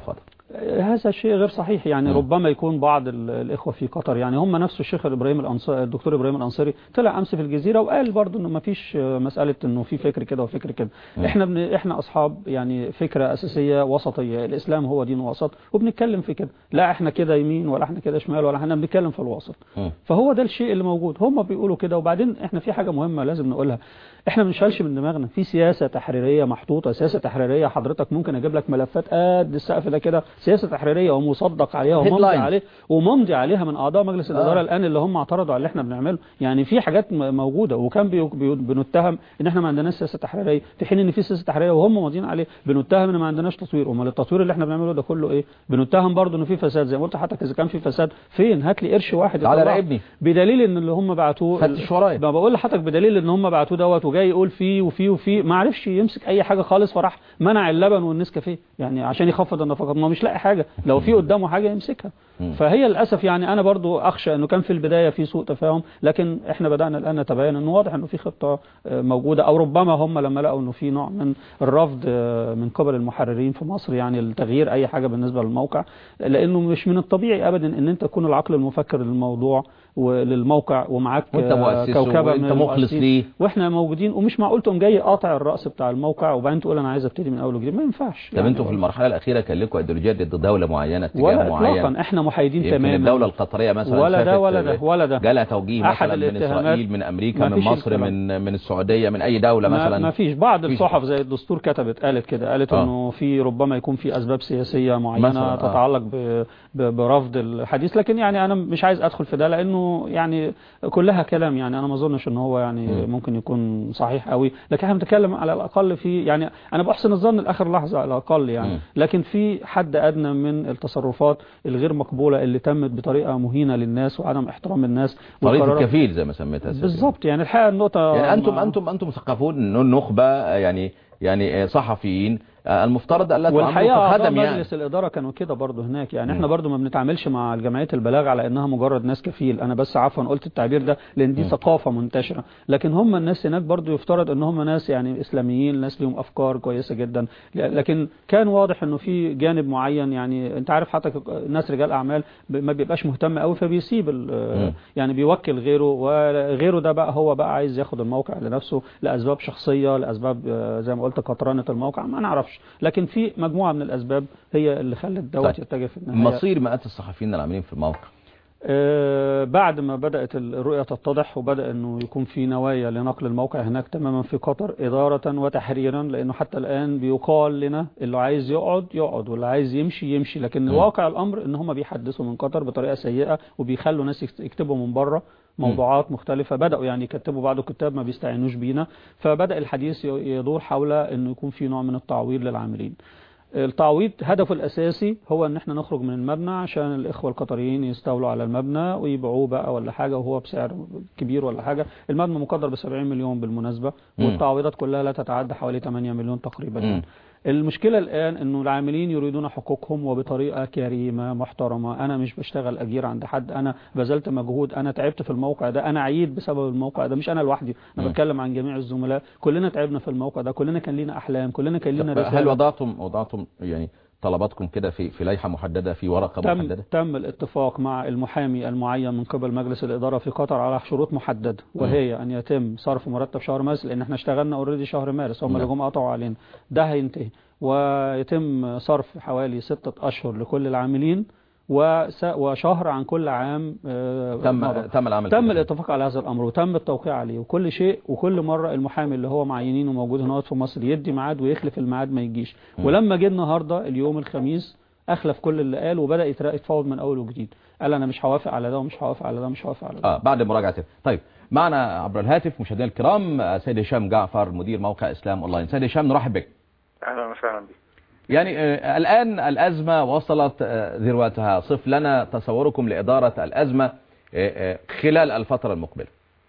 هذا شيء غير صحيح يعني مم. ربما يكون بعض ال- الإخوة في قطر يعني هم نفس الشيخ إبراهيم الأنصاري الدكتور إبراهيم الأنصاري طلع أمس في الجزيرة وقال برضو إنه ما فيش مسألة إنه في فكر كده وفكر كده مم. إحنا بن... إحنا أصحاب يعني فكرة أساسية وسطية الإسلام هو دين وسط وبنتكلم في كده لا إحنا كده يمين ولا إحنا كده شمال ولا إحنا بنتكلم في الوسط مم. فهو ده الشيء اللي موجود هم بيقولوا كده وبعدين احنا في حاجة مهمة لازم نقولها احنا ما بنشالش من دماغنا في سياسة تحريرية محطوطة سياسة تحريرية حضرتك ممكن اجيب لك ملفات قد السقف ده كده سياسة تحريرية ومصدق عليها وممضي Headlines. عليه وممضي عليها من اعضاء مجلس الاداره آه. الان اللي هم اعترضوا على اللي احنا بنعمله يعني في حاجات م- موجوده وكان بي بي بنتهم ان احنا ما عندناش سياسه تحريريه في حين ان في سياسه تحريريه وهم ماضيين عليه بنتهم ان ما عندناش تطوير امال التطوير اللي احنا بنعمله ده كله ايه بنتهم برضه ان في فساد زي ما قلت حضرتك اذا كان في فساد فين هات لي قرش واحد تعالى يطلعه. راقبني. بدليل ان اللي هم بعتوه فتش ورايا. ما بقول لحضرتك بدليل ان هم بعتوه دوت وجاي يقول فيه وفيه وفيه ما عرفش يمسك اي حاجه خالص فراح منع اللبن والنسكافيه يعني عشان يخفض النفقات ما هو مش لاقي حاجه لو في قدامه حاجه يمسكها مم. فهي للاسف يعني انا برضو اخشى انه كان في البدايه في سوء تفاهم لكن احنا بدانا الان نتبين انه واضح انه في خطه آه، موجوده او ربما هم لما لقوا انه في نوع من الرفض آه، من قبل المحررين في مصر يعني لتغيير اي حاجه بالنسبه للموقع لانه مش من الطبيعي ابدا ان انت تكون العقل المفكر للموضوع وللموقع ومعاك وانت آه، مؤسسه كوكبه وانت من مخلص المؤسسين. ليه واحنا موجودين ومش معقول تقوم جاي قاطع الراس بتاع الموقع وبعدين تقول انا عايز ابتدي من اول وجديد ما ينفعش طب انتوا في المرحله الاخيره كان لكم ايديولوجيه ضد دوله معينه اتجاه ولا معين اطلاقا احنا محايدين يمكن تماما الدوله القطريه مثلا ولا ده شافت ولا ده ولا ده جالها توجيه أحد مثلا من الاتهامات اسرائيل من امريكا ما من فيش مصر الكلام. من من السعوديه من اي دوله ما, مثلا ما فيش بعض فيش. الصحف زي الدستور كتبت قالت كده قالت آه. انه في ربما يكون في اسباب سياسيه معينه مثلاً، آه. تتعلق ب- ب- برفض الحديث لكن يعني انا مش عايز ادخل في ده لانه يعني كلها كلام يعني انا ما اظنش ان هو يعني مم. ممكن يكون صحيح قوي لكن احنا بنتكلم على الاقل في يعني انا بحسن الظن لاخر لحظه على الاقل يعني مم. لكن في حد ادنى من التصرفات الغير مقبوله اللي تمت بطريقه مهينه للناس وعدم احترام الناس طريقه والقرارات- الكفيل زي ما سميتها سيدي. بالظبط يعني الحقيقه النقطه يعني انتم ما- انتم انتم مثقفون النخبه يعني يعني صحفيين المفترض الا والحقيقه تعاملوا اعضاء كخدم يعني مجلس الاداره كانوا كده برضه هناك يعني مم. احنا برضه ما بنتعاملش مع جمعيه البلاغ على انها مجرد ناس كفيل انا بس عفوا قلت التعبير ده لان دي مم. ثقافه منتشره لكن هم الناس هناك برضه يفترض ان هم ناس يعني اسلاميين ناس ليهم افكار كويسه جدا لكن كان واضح انه في جانب معين يعني انت عارف حتى ناس رجال اعمال ب- ما بيبقاش مهتم قوي فبيسيب ال- مم. يعني بيوكل غيره وغيره ده بقى هو بقى عايز ياخد الموقع لنفسه لاسباب شخصيه لاسباب آه، زي ما قلت قطرنه الموقع ما نعرفش لكن في مجموعه من الاسباب هي اللي خلت دوت طيب. يتجه في النهايه مصير مئات الصحفيين العاملين في الموقع آه، بعد ما بدأت الرؤية تتضح وبدأ أنه يكون في نوايا لنقل الموقع هناك تماما في قطر إدارة وتحريرا لأنه حتى الآن بيقال لنا اللي عايز يقعد يقعد واللي عايز يمشي يمشي لكن م. واقع الأمر أن هم بيحدثوا من قطر بطريقة سيئة وبيخلوا ناس يكت- يكتبوا من بره موضوعات مختلفة بدأوا يعني يكتبوا بعض الكتاب ما بيستعينوش بينا فبدأ الحديث ي- يدور حول أنه يكون في نوع من التعويض للعاملين التعويض هدفه الأساسي هو أن احنا نخرج من المبنى عشان الإخوة القطريين يستولوا على المبنى ويبيعوه بقى ولا حاجة وهو بسعر كبير ولا حاجة المبنى مقدر ب 70 مليون بالمناسبة مم. والتعويضات كلها لا تتعدى حوالي 8 مليون تقريبا مم. يعني. المشكلة الآن أنه العاملين يريدون حقوقهم وبطريقة كريمة محترمة أنا مش بشتغل أجير عند حد أنا بذلت مجهود أنا تعبت في الموقع ده أنا عيد بسبب الموقع ده مش أنا لوحدي أنا مم. بتكلم عن جميع الزملاء كلنا تعبنا في الموقع ده كلنا كان لينا أحلام كلنا كان لينا طب رسالة هل وضعتم وضعتم يعني طلباتكم كده في في لائحه محدده في ورقه تم محدده تم الاتفاق مع المحامي المعين من قبل مجلس الإدارة في قطر على شروط محددة وهي أن يتم صرف مرتب شهر مارس لأن احنا اشتغلنا اوريدي شهر مارس هم نعم. اللي جم قطعوا علينا ده هينتهي ويتم صرف حوالي ستة أشهر لكل العاملين وس- وشهر عن كل عام آه، تم مضى. تم العمل تم كده. الاتفاق على هذا الامر وتم التوقيع عليه وكل شيء وكل مره المحامي اللي هو معينينه موجود هنا في مصر يدي ميعاد ويخلف الميعاد ما يجيش م. ولما جه النهارده اليوم الخميس اخلف كل اللي قال وبدا يترا- يتفاوض من اول وجديد قال انا مش هوافق على ده ومش هوافق على ده مش هوافق على ده اه بعد مراجعه طيب معنا عبر الهاتف مشاهدينا الكرام آه، سيد هشام جعفر مدير موقع اسلام اونلاين سيد هشام نرحب بك اهلا وسهلا بك يعني آه، الآن الأزمة وصلت آه، ذروتها صف لنا تصوركم لإدارة الأزمة آه، آه، خلال الفترة المقبلة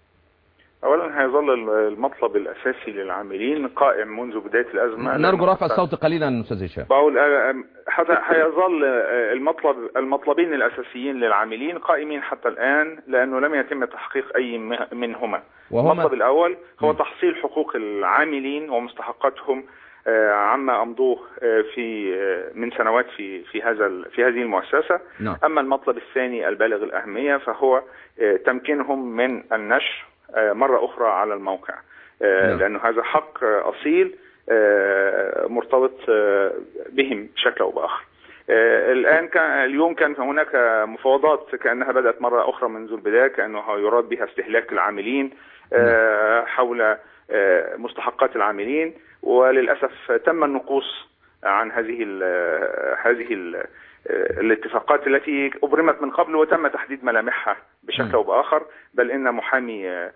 اولا هيظل المطلب الاساسي للعاملين قائم منذ بدايه الازمه نرجو رفع الصوت قليلا أستاذ هشام بقول آه، حتى هيظل آه، المطلب المطلبين الاساسيين للعاملين قائمين حتى الان لانه لم يتم تحقيق اي مه- منهما وهما المطلب الاول هو م. تحصيل حقوق العاملين ومستحقاتهم آه، عما امضوه آه، في آه، من سنوات في في هذا ال- في هذه المؤسسه نعم اما المطلب الثاني البالغ الاهميه فهو آه، تمكينهم من النشر آه، مره اخرى على الموقع آه، نعم. لانه هذا حق آه، اصيل آه، مرتبط آه، بهم بشكل او باخر آه، الان كان اليوم كان هناك مفاوضات كانها بدات مره اخرى منذ البدايه كانه يراد بها استهلاك العاملين آه، حول آه، مستحقات العاملين وللاسف تم النقوص عن هذه ال هذه ال الاتفاقات التي ابرمت من قبل وتم تحديد ملامحها بشكل م. او باخر بل ان محامي آه،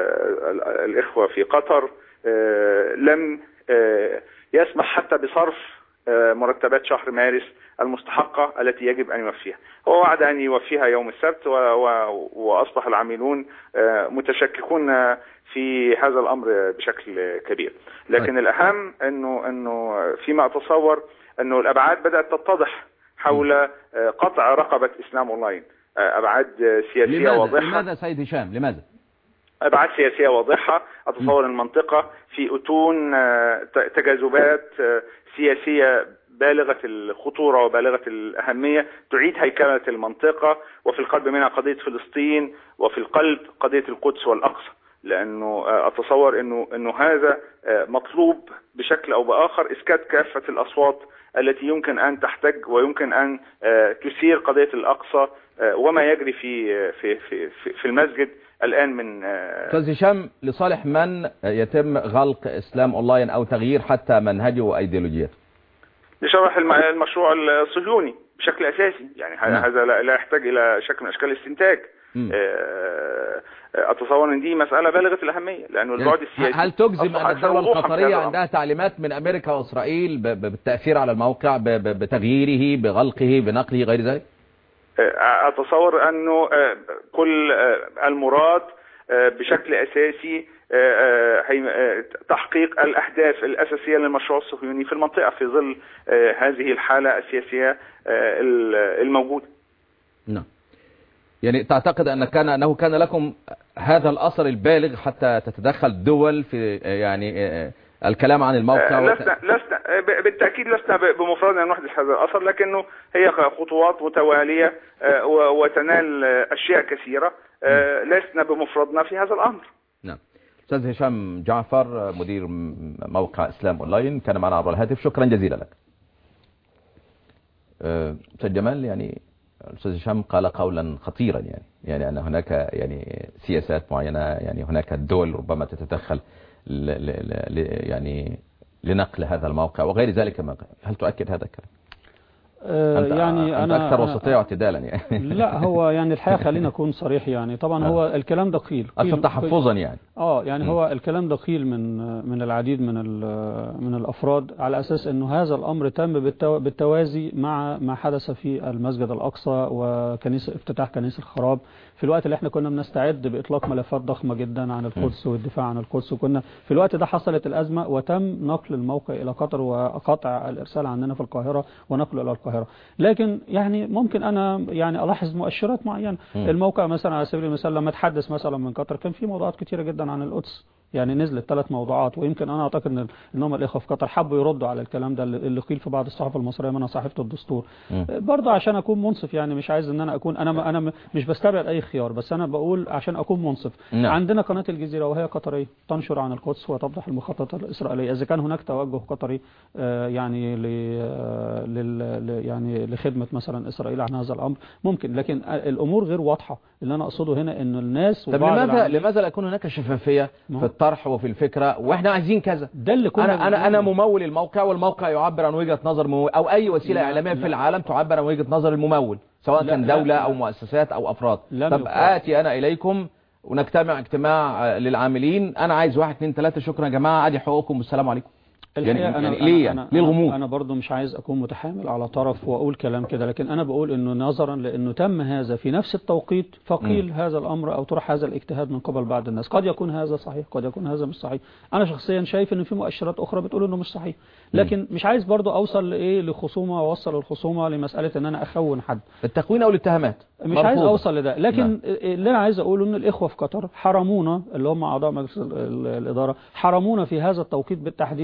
آه، الاخوه في قطر آه، لم آه، يسمح حتى بصرف آه، مرتبات شهر مارس المستحقة التي يجب أن يوفيها هو وعد أن يوفيها يوم السبت و- و- وأصبح العاملون آه، متشككون في هذا الأمر بشكل كبير لكن طيب. الأهم أنه أنه فيما أتصور أنه الأبعاد بدأت تتضح حول آه، قطع رقبة إسلام أونلاين آه، أبعاد آه، سياسية لماذا واضحة لماذا سيد هشام لماذا ابعاد سياسيه واضحه اتصور المنطقه في اتون آه، ت- تجاذبات آه، سياسيه بالغه الخطوره وبالغه الاهميه تعيد هيكله المنطقه وفي القلب منها قضيه فلسطين وفي القلب قضيه القدس والاقصى لانه آه، اتصور انه انه هذا آه، مطلوب بشكل او باخر اسكات كافه الاصوات التي يمكن ان تحتج ويمكن ان آه، تثير قضيه الاقصى آه، وما يجري في في في في- في المسجد الان من آه، استاذ هشام لصالح من يتم غلق اسلام اونلاين او تغيير حتى منهجه وايديولوجيته لشرح الم- المشروع الصهيوني بشكل اساسي يعني ه- نعم. هذا لا لا يحتاج الى شكل من اشكال الاستنتاج مم. آه، اتصور ان دي مساله بالغه الاهميه لانه البعد يعني السياسي هل تجزم أصبح ان أكثر الدولة وضوحاً في القطرية هذا عندها تعليمات من امريكا واسرائيل ب- ب- بالتأثير على الموقع ب- ب- بتغييره بغلقه بنقله غير ذلك آه، اتصور انه آه، كل آه، المراد آه، بشكل اساسي آه، آه، هي- آه، تحقيق الاهداف الاساسيه للمشروع الصهيوني في المنطقه في ظل آه، هذه الحاله السياسيه آه، الموجوده نعم يعني تعتقد ان كان انه كان لكم هذا الاثر البالغ حتى تتدخل دول في يعني آه، الكلام عن الموقع آه، وت- لسنا لسنا آه، ب- بالتاكيد لسنا ب- بمفردنا ان نحدث هذا الاثر لكنه هي خطوات متواليه آه، و- وتنال آه، اشياء كثيره آه، لسنا بمفردنا في هذا الامر نعم استاذ هشام جعفر مدير م- موقع اسلام اونلاين كان معنا عبر الهاتف شكرا جزيلا لك آه، استاذ جمال يعني الاستاذ هشام قال قولا خطيرا يعني يعني ان هناك يعني سياسات معينه يعني هناك دول ربما تتدخل ل ل ل يعني لنقل هذا الموقع وغير ذلك ما هل تؤكد هذا الكلام؟ آه، أنت يعني أنت أنا أكثر أنا- وسطية واعتدالا يعني لا هو يعني الحقيقة خلينا نكون صريح يعني طبعا آه. هو الكلام ده قيل أكثر قيل- تحفظا يعني اه يعني م. هو الكلام ده قيل من من العديد من ال- من الافراد على اساس انه هذا الامر تم بالتو- بالتوازي مع ما حدث في المسجد الاقصى وكنيسه افتتاح كنيسه الخراب في الوقت اللي احنا كنا بنستعد باطلاق ملفات ضخمه جدا عن القدس والدفاع عن القدس وكنا في الوقت ده حصلت الازمه وتم نقل الموقع الى قطر وقطع الارسال عندنا في القاهره ونقله الى القاهره لكن يعني ممكن انا يعني الاحظ مؤشرات معينه م. الموقع مثلا على سبيل المثال لما تحدث مثلا من قطر كان في موضوعات كتيره جدا عن القدس يعني نزلت ثلاث موضوعات ويمكن انا اعتقد ان ان هم الاخوه في قطر حبوا يردوا على الكلام ده اللي اللي قيل في بعض الصحف المصريه منها صحيفه الدستور م. برضه عشان اكون منصف يعني مش عايز ان انا اكون انا انا مش بستبعد اي خيار بس انا بقول عشان اكون منصف نعم. عندنا قناه الجزيره وهي قطريه تنشر عن القدس وتفضح المخططات الاسرائيليه اذا كان هناك توجه قطري آه، يعني ل آه، لل- ل- يعني لخدمه مثلا اسرائيل عن هذا الامر ممكن لكن الامور غير واضحه اللي انا اقصده هنا ان الناس طب وبعض لماذا العاملين- لماذا لا يكون هناك شفافية ما هو- في الطرح وفي الفكرة واحنا عايزين كذا ده اللي كنا انا انا انا بنقوله. ممول الموقع والموقع يعبر عن وجهة نظر ممول او اي وسيلة لا، اعلامية لا. في العالم تعبر عن وجهة نظر الممول سواء لا، كان لا، دولة لا. او مؤسسات او افراد لم طب يقال. اتي انا اليكم ونجتمع اجتماع آه، للعاملين انا عايز واحد اتنين تلاتة شكرا يا جماعة ادي حقوقكم والسلام عليكم يعني, الحقيقة يعني ليه يعني أنا ليه الغموض أنا برضو مش عايز أكون متحامل على طرف وأقول كلام كده لكن أنا بقول إنه نظرا لأنه تم هذا في نفس التوقيت فقيل هذا الأمر أو طرح هذا الاجتهاد من قبل بعض الناس قد يكون هذا صحيح قد يكون هذا مش صحيح أنا شخصيا شايف إن في مؤشرات أخرى بتقول إنه مش صحيح لكن مش عايز برضو أوصل لإيه لخصومة وأوصل الخصومة لمسألة إن أنا أخون حد التكوين او الاتهامات مش عايز مرفوضة. اوصل لده لكن نعم. اللي انا عايز اقوله ان الاخوه في قطر حرمونا اللي هم اعضاء مجلس ال- ال- الاداره حرمونا في هذا التوقيت بالتحديد ربما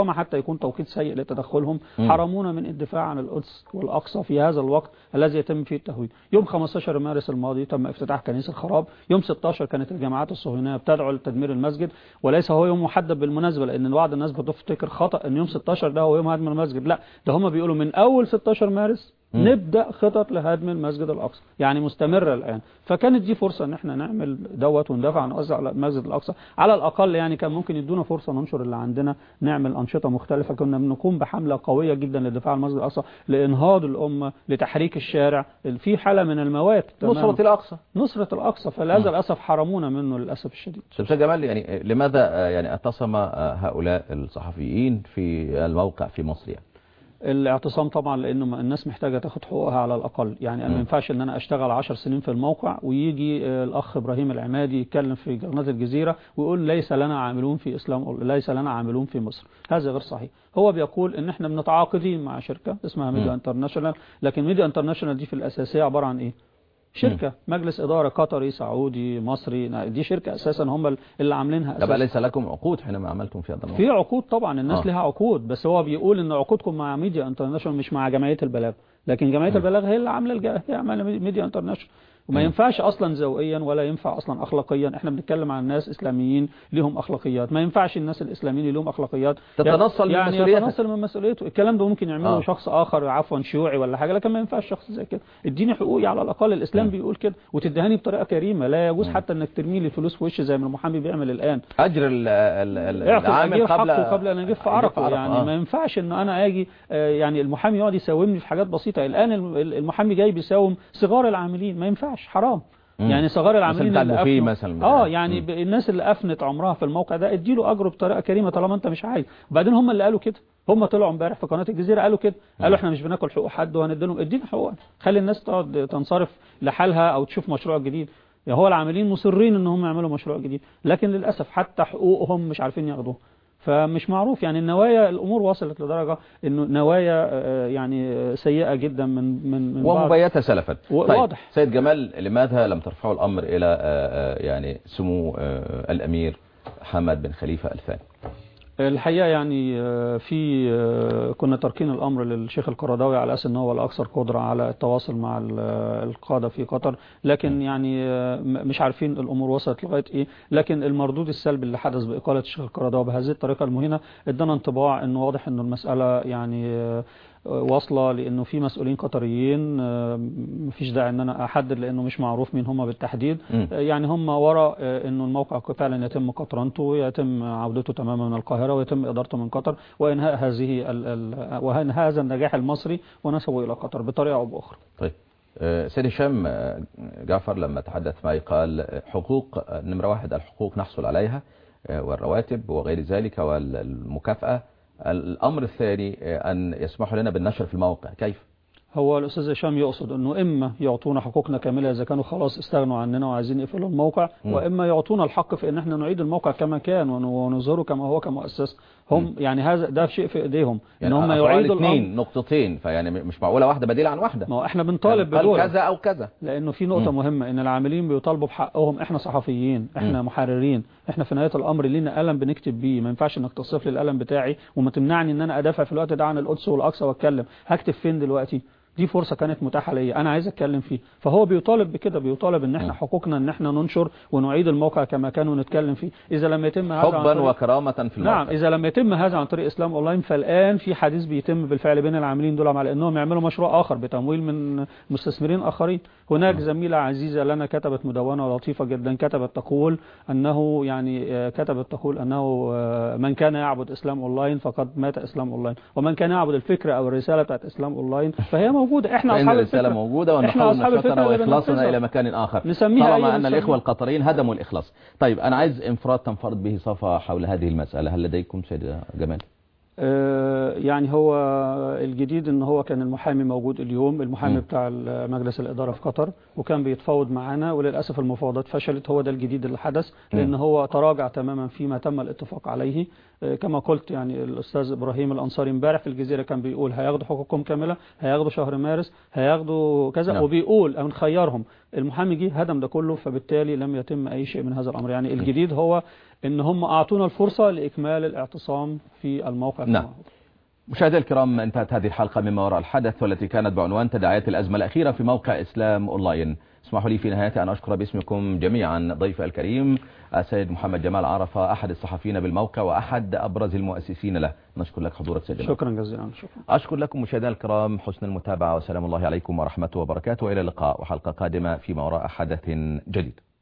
وربما حتى يكون توقيت سيء لتدخلهم مم. حرمونا من الدفاع عن القدس والأقصى في هذا الوقت الذي يتم فيه التهويد يوم 15 مارس الماضي تم افتتاح كنيسة الخراب يوم 16 كانت الجماعات الصهيونية بتدعو لتدمير المسجد وليس هو يوم محدد بالمناسبة لأن بعض الناس بتفتكر خطأ أن يوم 16 ده هو يوم هدم المسجد لا ده هم بيقولوا من أول 16 مارس مم. نبدأ خطط لهدم المسجد الأقصى يعني مستمرة الآن فكانت دي فرصة ان احنا نعمل دوت وندافع عن وزع على المسجد الأقصى على الأقل يعني كان ممكن يدونا فرصة ننشر اللي عندنا نعمل أنشطة مختلفة كنا بنقوم بحملة قوية جدا للدفاع عن المسجد الأقصى لإنهاض الأمة لتحريك الشارع في حالة من الموات تماما. نصرة الأقصى نصرة الأقصى فلهذا الأسف حرمونا منه للأسف الشديد استاذ جمال يعني لماذا آه، يعني اعتصم آه، هؤلاء الصحفيين في الموقع في مصر يعني الاعتصام طبعا لانه ما- الناس محتاجه تاخد حقوقها على الاقل يعني انا مم. ما ينفعش ان انا اشتغل 10 سنين في الموقع ويجي آه، الاخ ابراهيم العمادي يتكلم في قناه الجزيره ويقول ليس لنا عاملون في اسلام ليس لنا عاملون في مصر هذا غير صحيح هو بيقول ان احنا متعاقدين مع شركه اسمها ميديا مم. انترناشونال لكن ميديا انترناشونال دي في الاساسيه عباره عن ايه شركه مجلس اداره قطري سعودي مصري دي شركه اساسا هم اللي عاملينها طب اساسا أليس لكم عقود حينما عملتم في هذا الموقع في عقود طبعا الناس آه. لها عقود بس هو بيقول ان عقودكم مع ميديا انترناشونال مش مع جمعيه البلاغ لكن جمعيه مم. البلاغ هي اللي عامله الج... هي عامله ميديا انترناشونال وما مم. ينفعش اصلا ذوقيا ولا ينفع اصلا اخلاقيا احنا بنتكلم عن ناس اسلاميين ليهم اخلاقيات ما ينفعش الناس الاسلاميين اللي لهم اخلاقيات تتنصل من يعني مسؤوليتك. يتنصل من مسؤوليته الكلام ده ممكن يعمله آه. آه. شخص اخر عفوا شيوعي ولا حاجه لكن ما ينفعش شخص زي كده اديني حقوقي على الاقل الاسلام مم. بيقول كده وتدهني بطريقه كريمه لا يجوز مم. حتى انك ترمي لي فلوس في وشي زي ما المحامي بيعمل الان أجر ال- ال- ال- اعطي العامل الاجير قبل حقه قبل ان يجف عرقه يعني آه. ما ينفعش ان انا اجي آه، يعني المحامي يقعد يساومني في حاجات بسيطه الان الم- المحامي جاي بيساوم صغار العاملين ما ينفعش حرام مم. يعني صغار العاملين بتاع اللي البوفيه أفنوا- مثلا. اه يعني مم. ب- الناس اللي افنت عمرها في الموقع ده اديله اجره بطريقه كريمه طالما انت مش عايز وبعدين هم اللي قالوا كده هم طلعوا امبارح في قناه الجزيره قالوا كده قالوا احنا مش بناكل حقوق حد وهنديلهم ادينا حقوقنا خلي الناس تقعد تنصرف لحالها او تشوف مشروع جديد يعني هو العاملين مصرين ان هم يعملوا مشروع جديد لكن للاسف حتى حقوقهم مش عارفين ياخدوها فمش معروف يعني النوايا الامور وصلت لدرجه انه نوايا آه، يعني آه، سيئه جدا من من من بعض ومبيتة سلفا و- طيب واضح. سيد جمال لماذا لم ترفعوا الأمر إلى آه، آه، يعني سمو آه، الأمير حمد بن خليفة الثاني الحقيقة يعني آه، في آه، كنا تاركين الأمر للشيخ القرضاوي على أساس أن هو الأكثر قدرة على التواصل مع ال- القادة في قطر لكن يعني آه، م- مش عارفين الأمور وصلت لغاية إيه لكن المردود السلبي اللي حدث بإقالة الشيخ القرضاوي بهذه الطريقة المهينة ادانا انطباع أنه واضح أن المسألة يعني آه، واصلة لأنه في مسؤولين قطريين آه، مفيش داعي أن أنا أحدد لأنه مش معروف مين هم بالتحديد مم. يعني هم وراء آه، انه الموقع فعلا يتم قطرنته ويتم عودته تماما من القاهرة ويتم ادارته من قطر وانهاء هذه ال ال وانهاء هذا النجاح المصري ونسبه الى قطر بطريقة او باخرى طيب آه، سيد هشام آه، جعفر لما تحدث معي قال آه، حقوق آه، نمرة واحد الحقوق نحصل عليها آه، والرواتب وغير ذلك والمكافأة الأمر الثاني آه، أن يسمحوا لنا بالنشر في الموقع كيف؟ هو الاستاذ هشام يقصد انه اما يعطونا حقوقنا كامله اذا كانوا خلاص استغنوا عننا وعايزين يقفلوا الموقع مم. واما يعطونا الحق في ان احنا نعيد الموقع كما كان ون- ونظهره كما هو كمؤسسه هم يعني هذا ده شيء في ايديهم يعني ان هم أفعال يعيدوا الامر اثنين نقطتين فيعني مش معقولة واحدة بديل عن واحدة ما هو احنا بنطالب قال بدور كذا أو كذا لانه في نقطه مم. مهمه ان العاملين بيطالبوا بحقهم احنا صحفيين احنا مم. محررين احنا في نهايه الامر لينا قلم بنكتب بيه ما ينفعش انك تصف لي القلم بتاعي وما تمنعني ان انا ادافع في الوقت ده عن القدس والاقصى واتكلم هكتب فين دلوقتي دي فرصة كانت متاحة ليا أنا عايز أتكلم فيه فهو بيطالب بكده بيطالب إن إحنا مم. حقوقنا إن إحنا ننشر ونعيد الموقع كما كان ونتكلم فيه إذا لم يتم هذا عن حبا طريق- وكرامة في الموقع نعم إذا لم يتم هذا عن طريق إسلام أونلاين فالآن في حديث بيتم بالفعل بين العاملين دول على أنهم يعملوا مشروع آخر بتمويل من مستثمرين آخرين هناك زميلة عزيزة لنا كتبت مدونة لطيفة جدا كتبت تقول أنه يعني آه، كتبت تقول أنه آه، من كان يعبد إسلام أونلاين فقد مات إسلام أونلاين ومن كان يعبد الفكرة أو الرسالة بتاعت إسلام أونلاين فهي موجودة إحنا فإن أصحاب الرسالة الفكرة موجودة إحنا ونحاول أصحاب الفكرة نشاطنا اللي وإخلاصنا بننفذها. إلى مكان آخر نسميها أي طالما أن نسميها. الإخوة القطريين هدموا الإخلاص طيب أنا عايز انفراد تنفرد به صفا حول هذه المسألة هل لديكم سيد جمال آه، يعني هو الجديد ان هو كان المحامي موجود اليوم المحامي مم. بتاع مجلس الاداره في قطر وكان بيتفاوض معانا وللاسف المفاوضات فشلت هو ده الجديد اللي حدث لان مم. هو تراجع تماما فيما تم الاتفاق عليه آه، كما قلت يعني الاستاذ ابراهيم الانصاري امبارح في الجزيره كان بيقول هياخدوا حقوقهم كامله هياخدوا شهر مارس هياخدوا كذا نعم. وبيقول او نخيرهم المحامي جه هدم ده كله فبالتالي لم يتم اي شيء من هذا الامر يعني الجديد هو ان هم اعطونا الفرصه لاكمال الاعتصام في الموقع نعم. كما هو. مشاهدينا الكرام انتهت هذه الحلقة مما وراء الحدث والتي كانت بعنوان تداعيات الأزمة الأخيرة في موقع إسلام أونلاين اسمحوا لي في نهاية أن أشكر باسمكم جميعا ضيف الكريم السيد محمد جمال عرفة أحد الصحفيين بالموقع وأحد أبرز المؤسسين له نشكر لك حضورك سيد جمال شكرا جزيلا شكرا أشكر لكم مشاهدينا الكرام حسن المتابعة وسلام الله عليكم ورحمته وبركاته وإلى اللقاء وحلقة قادمة فيما وراء حدث جديد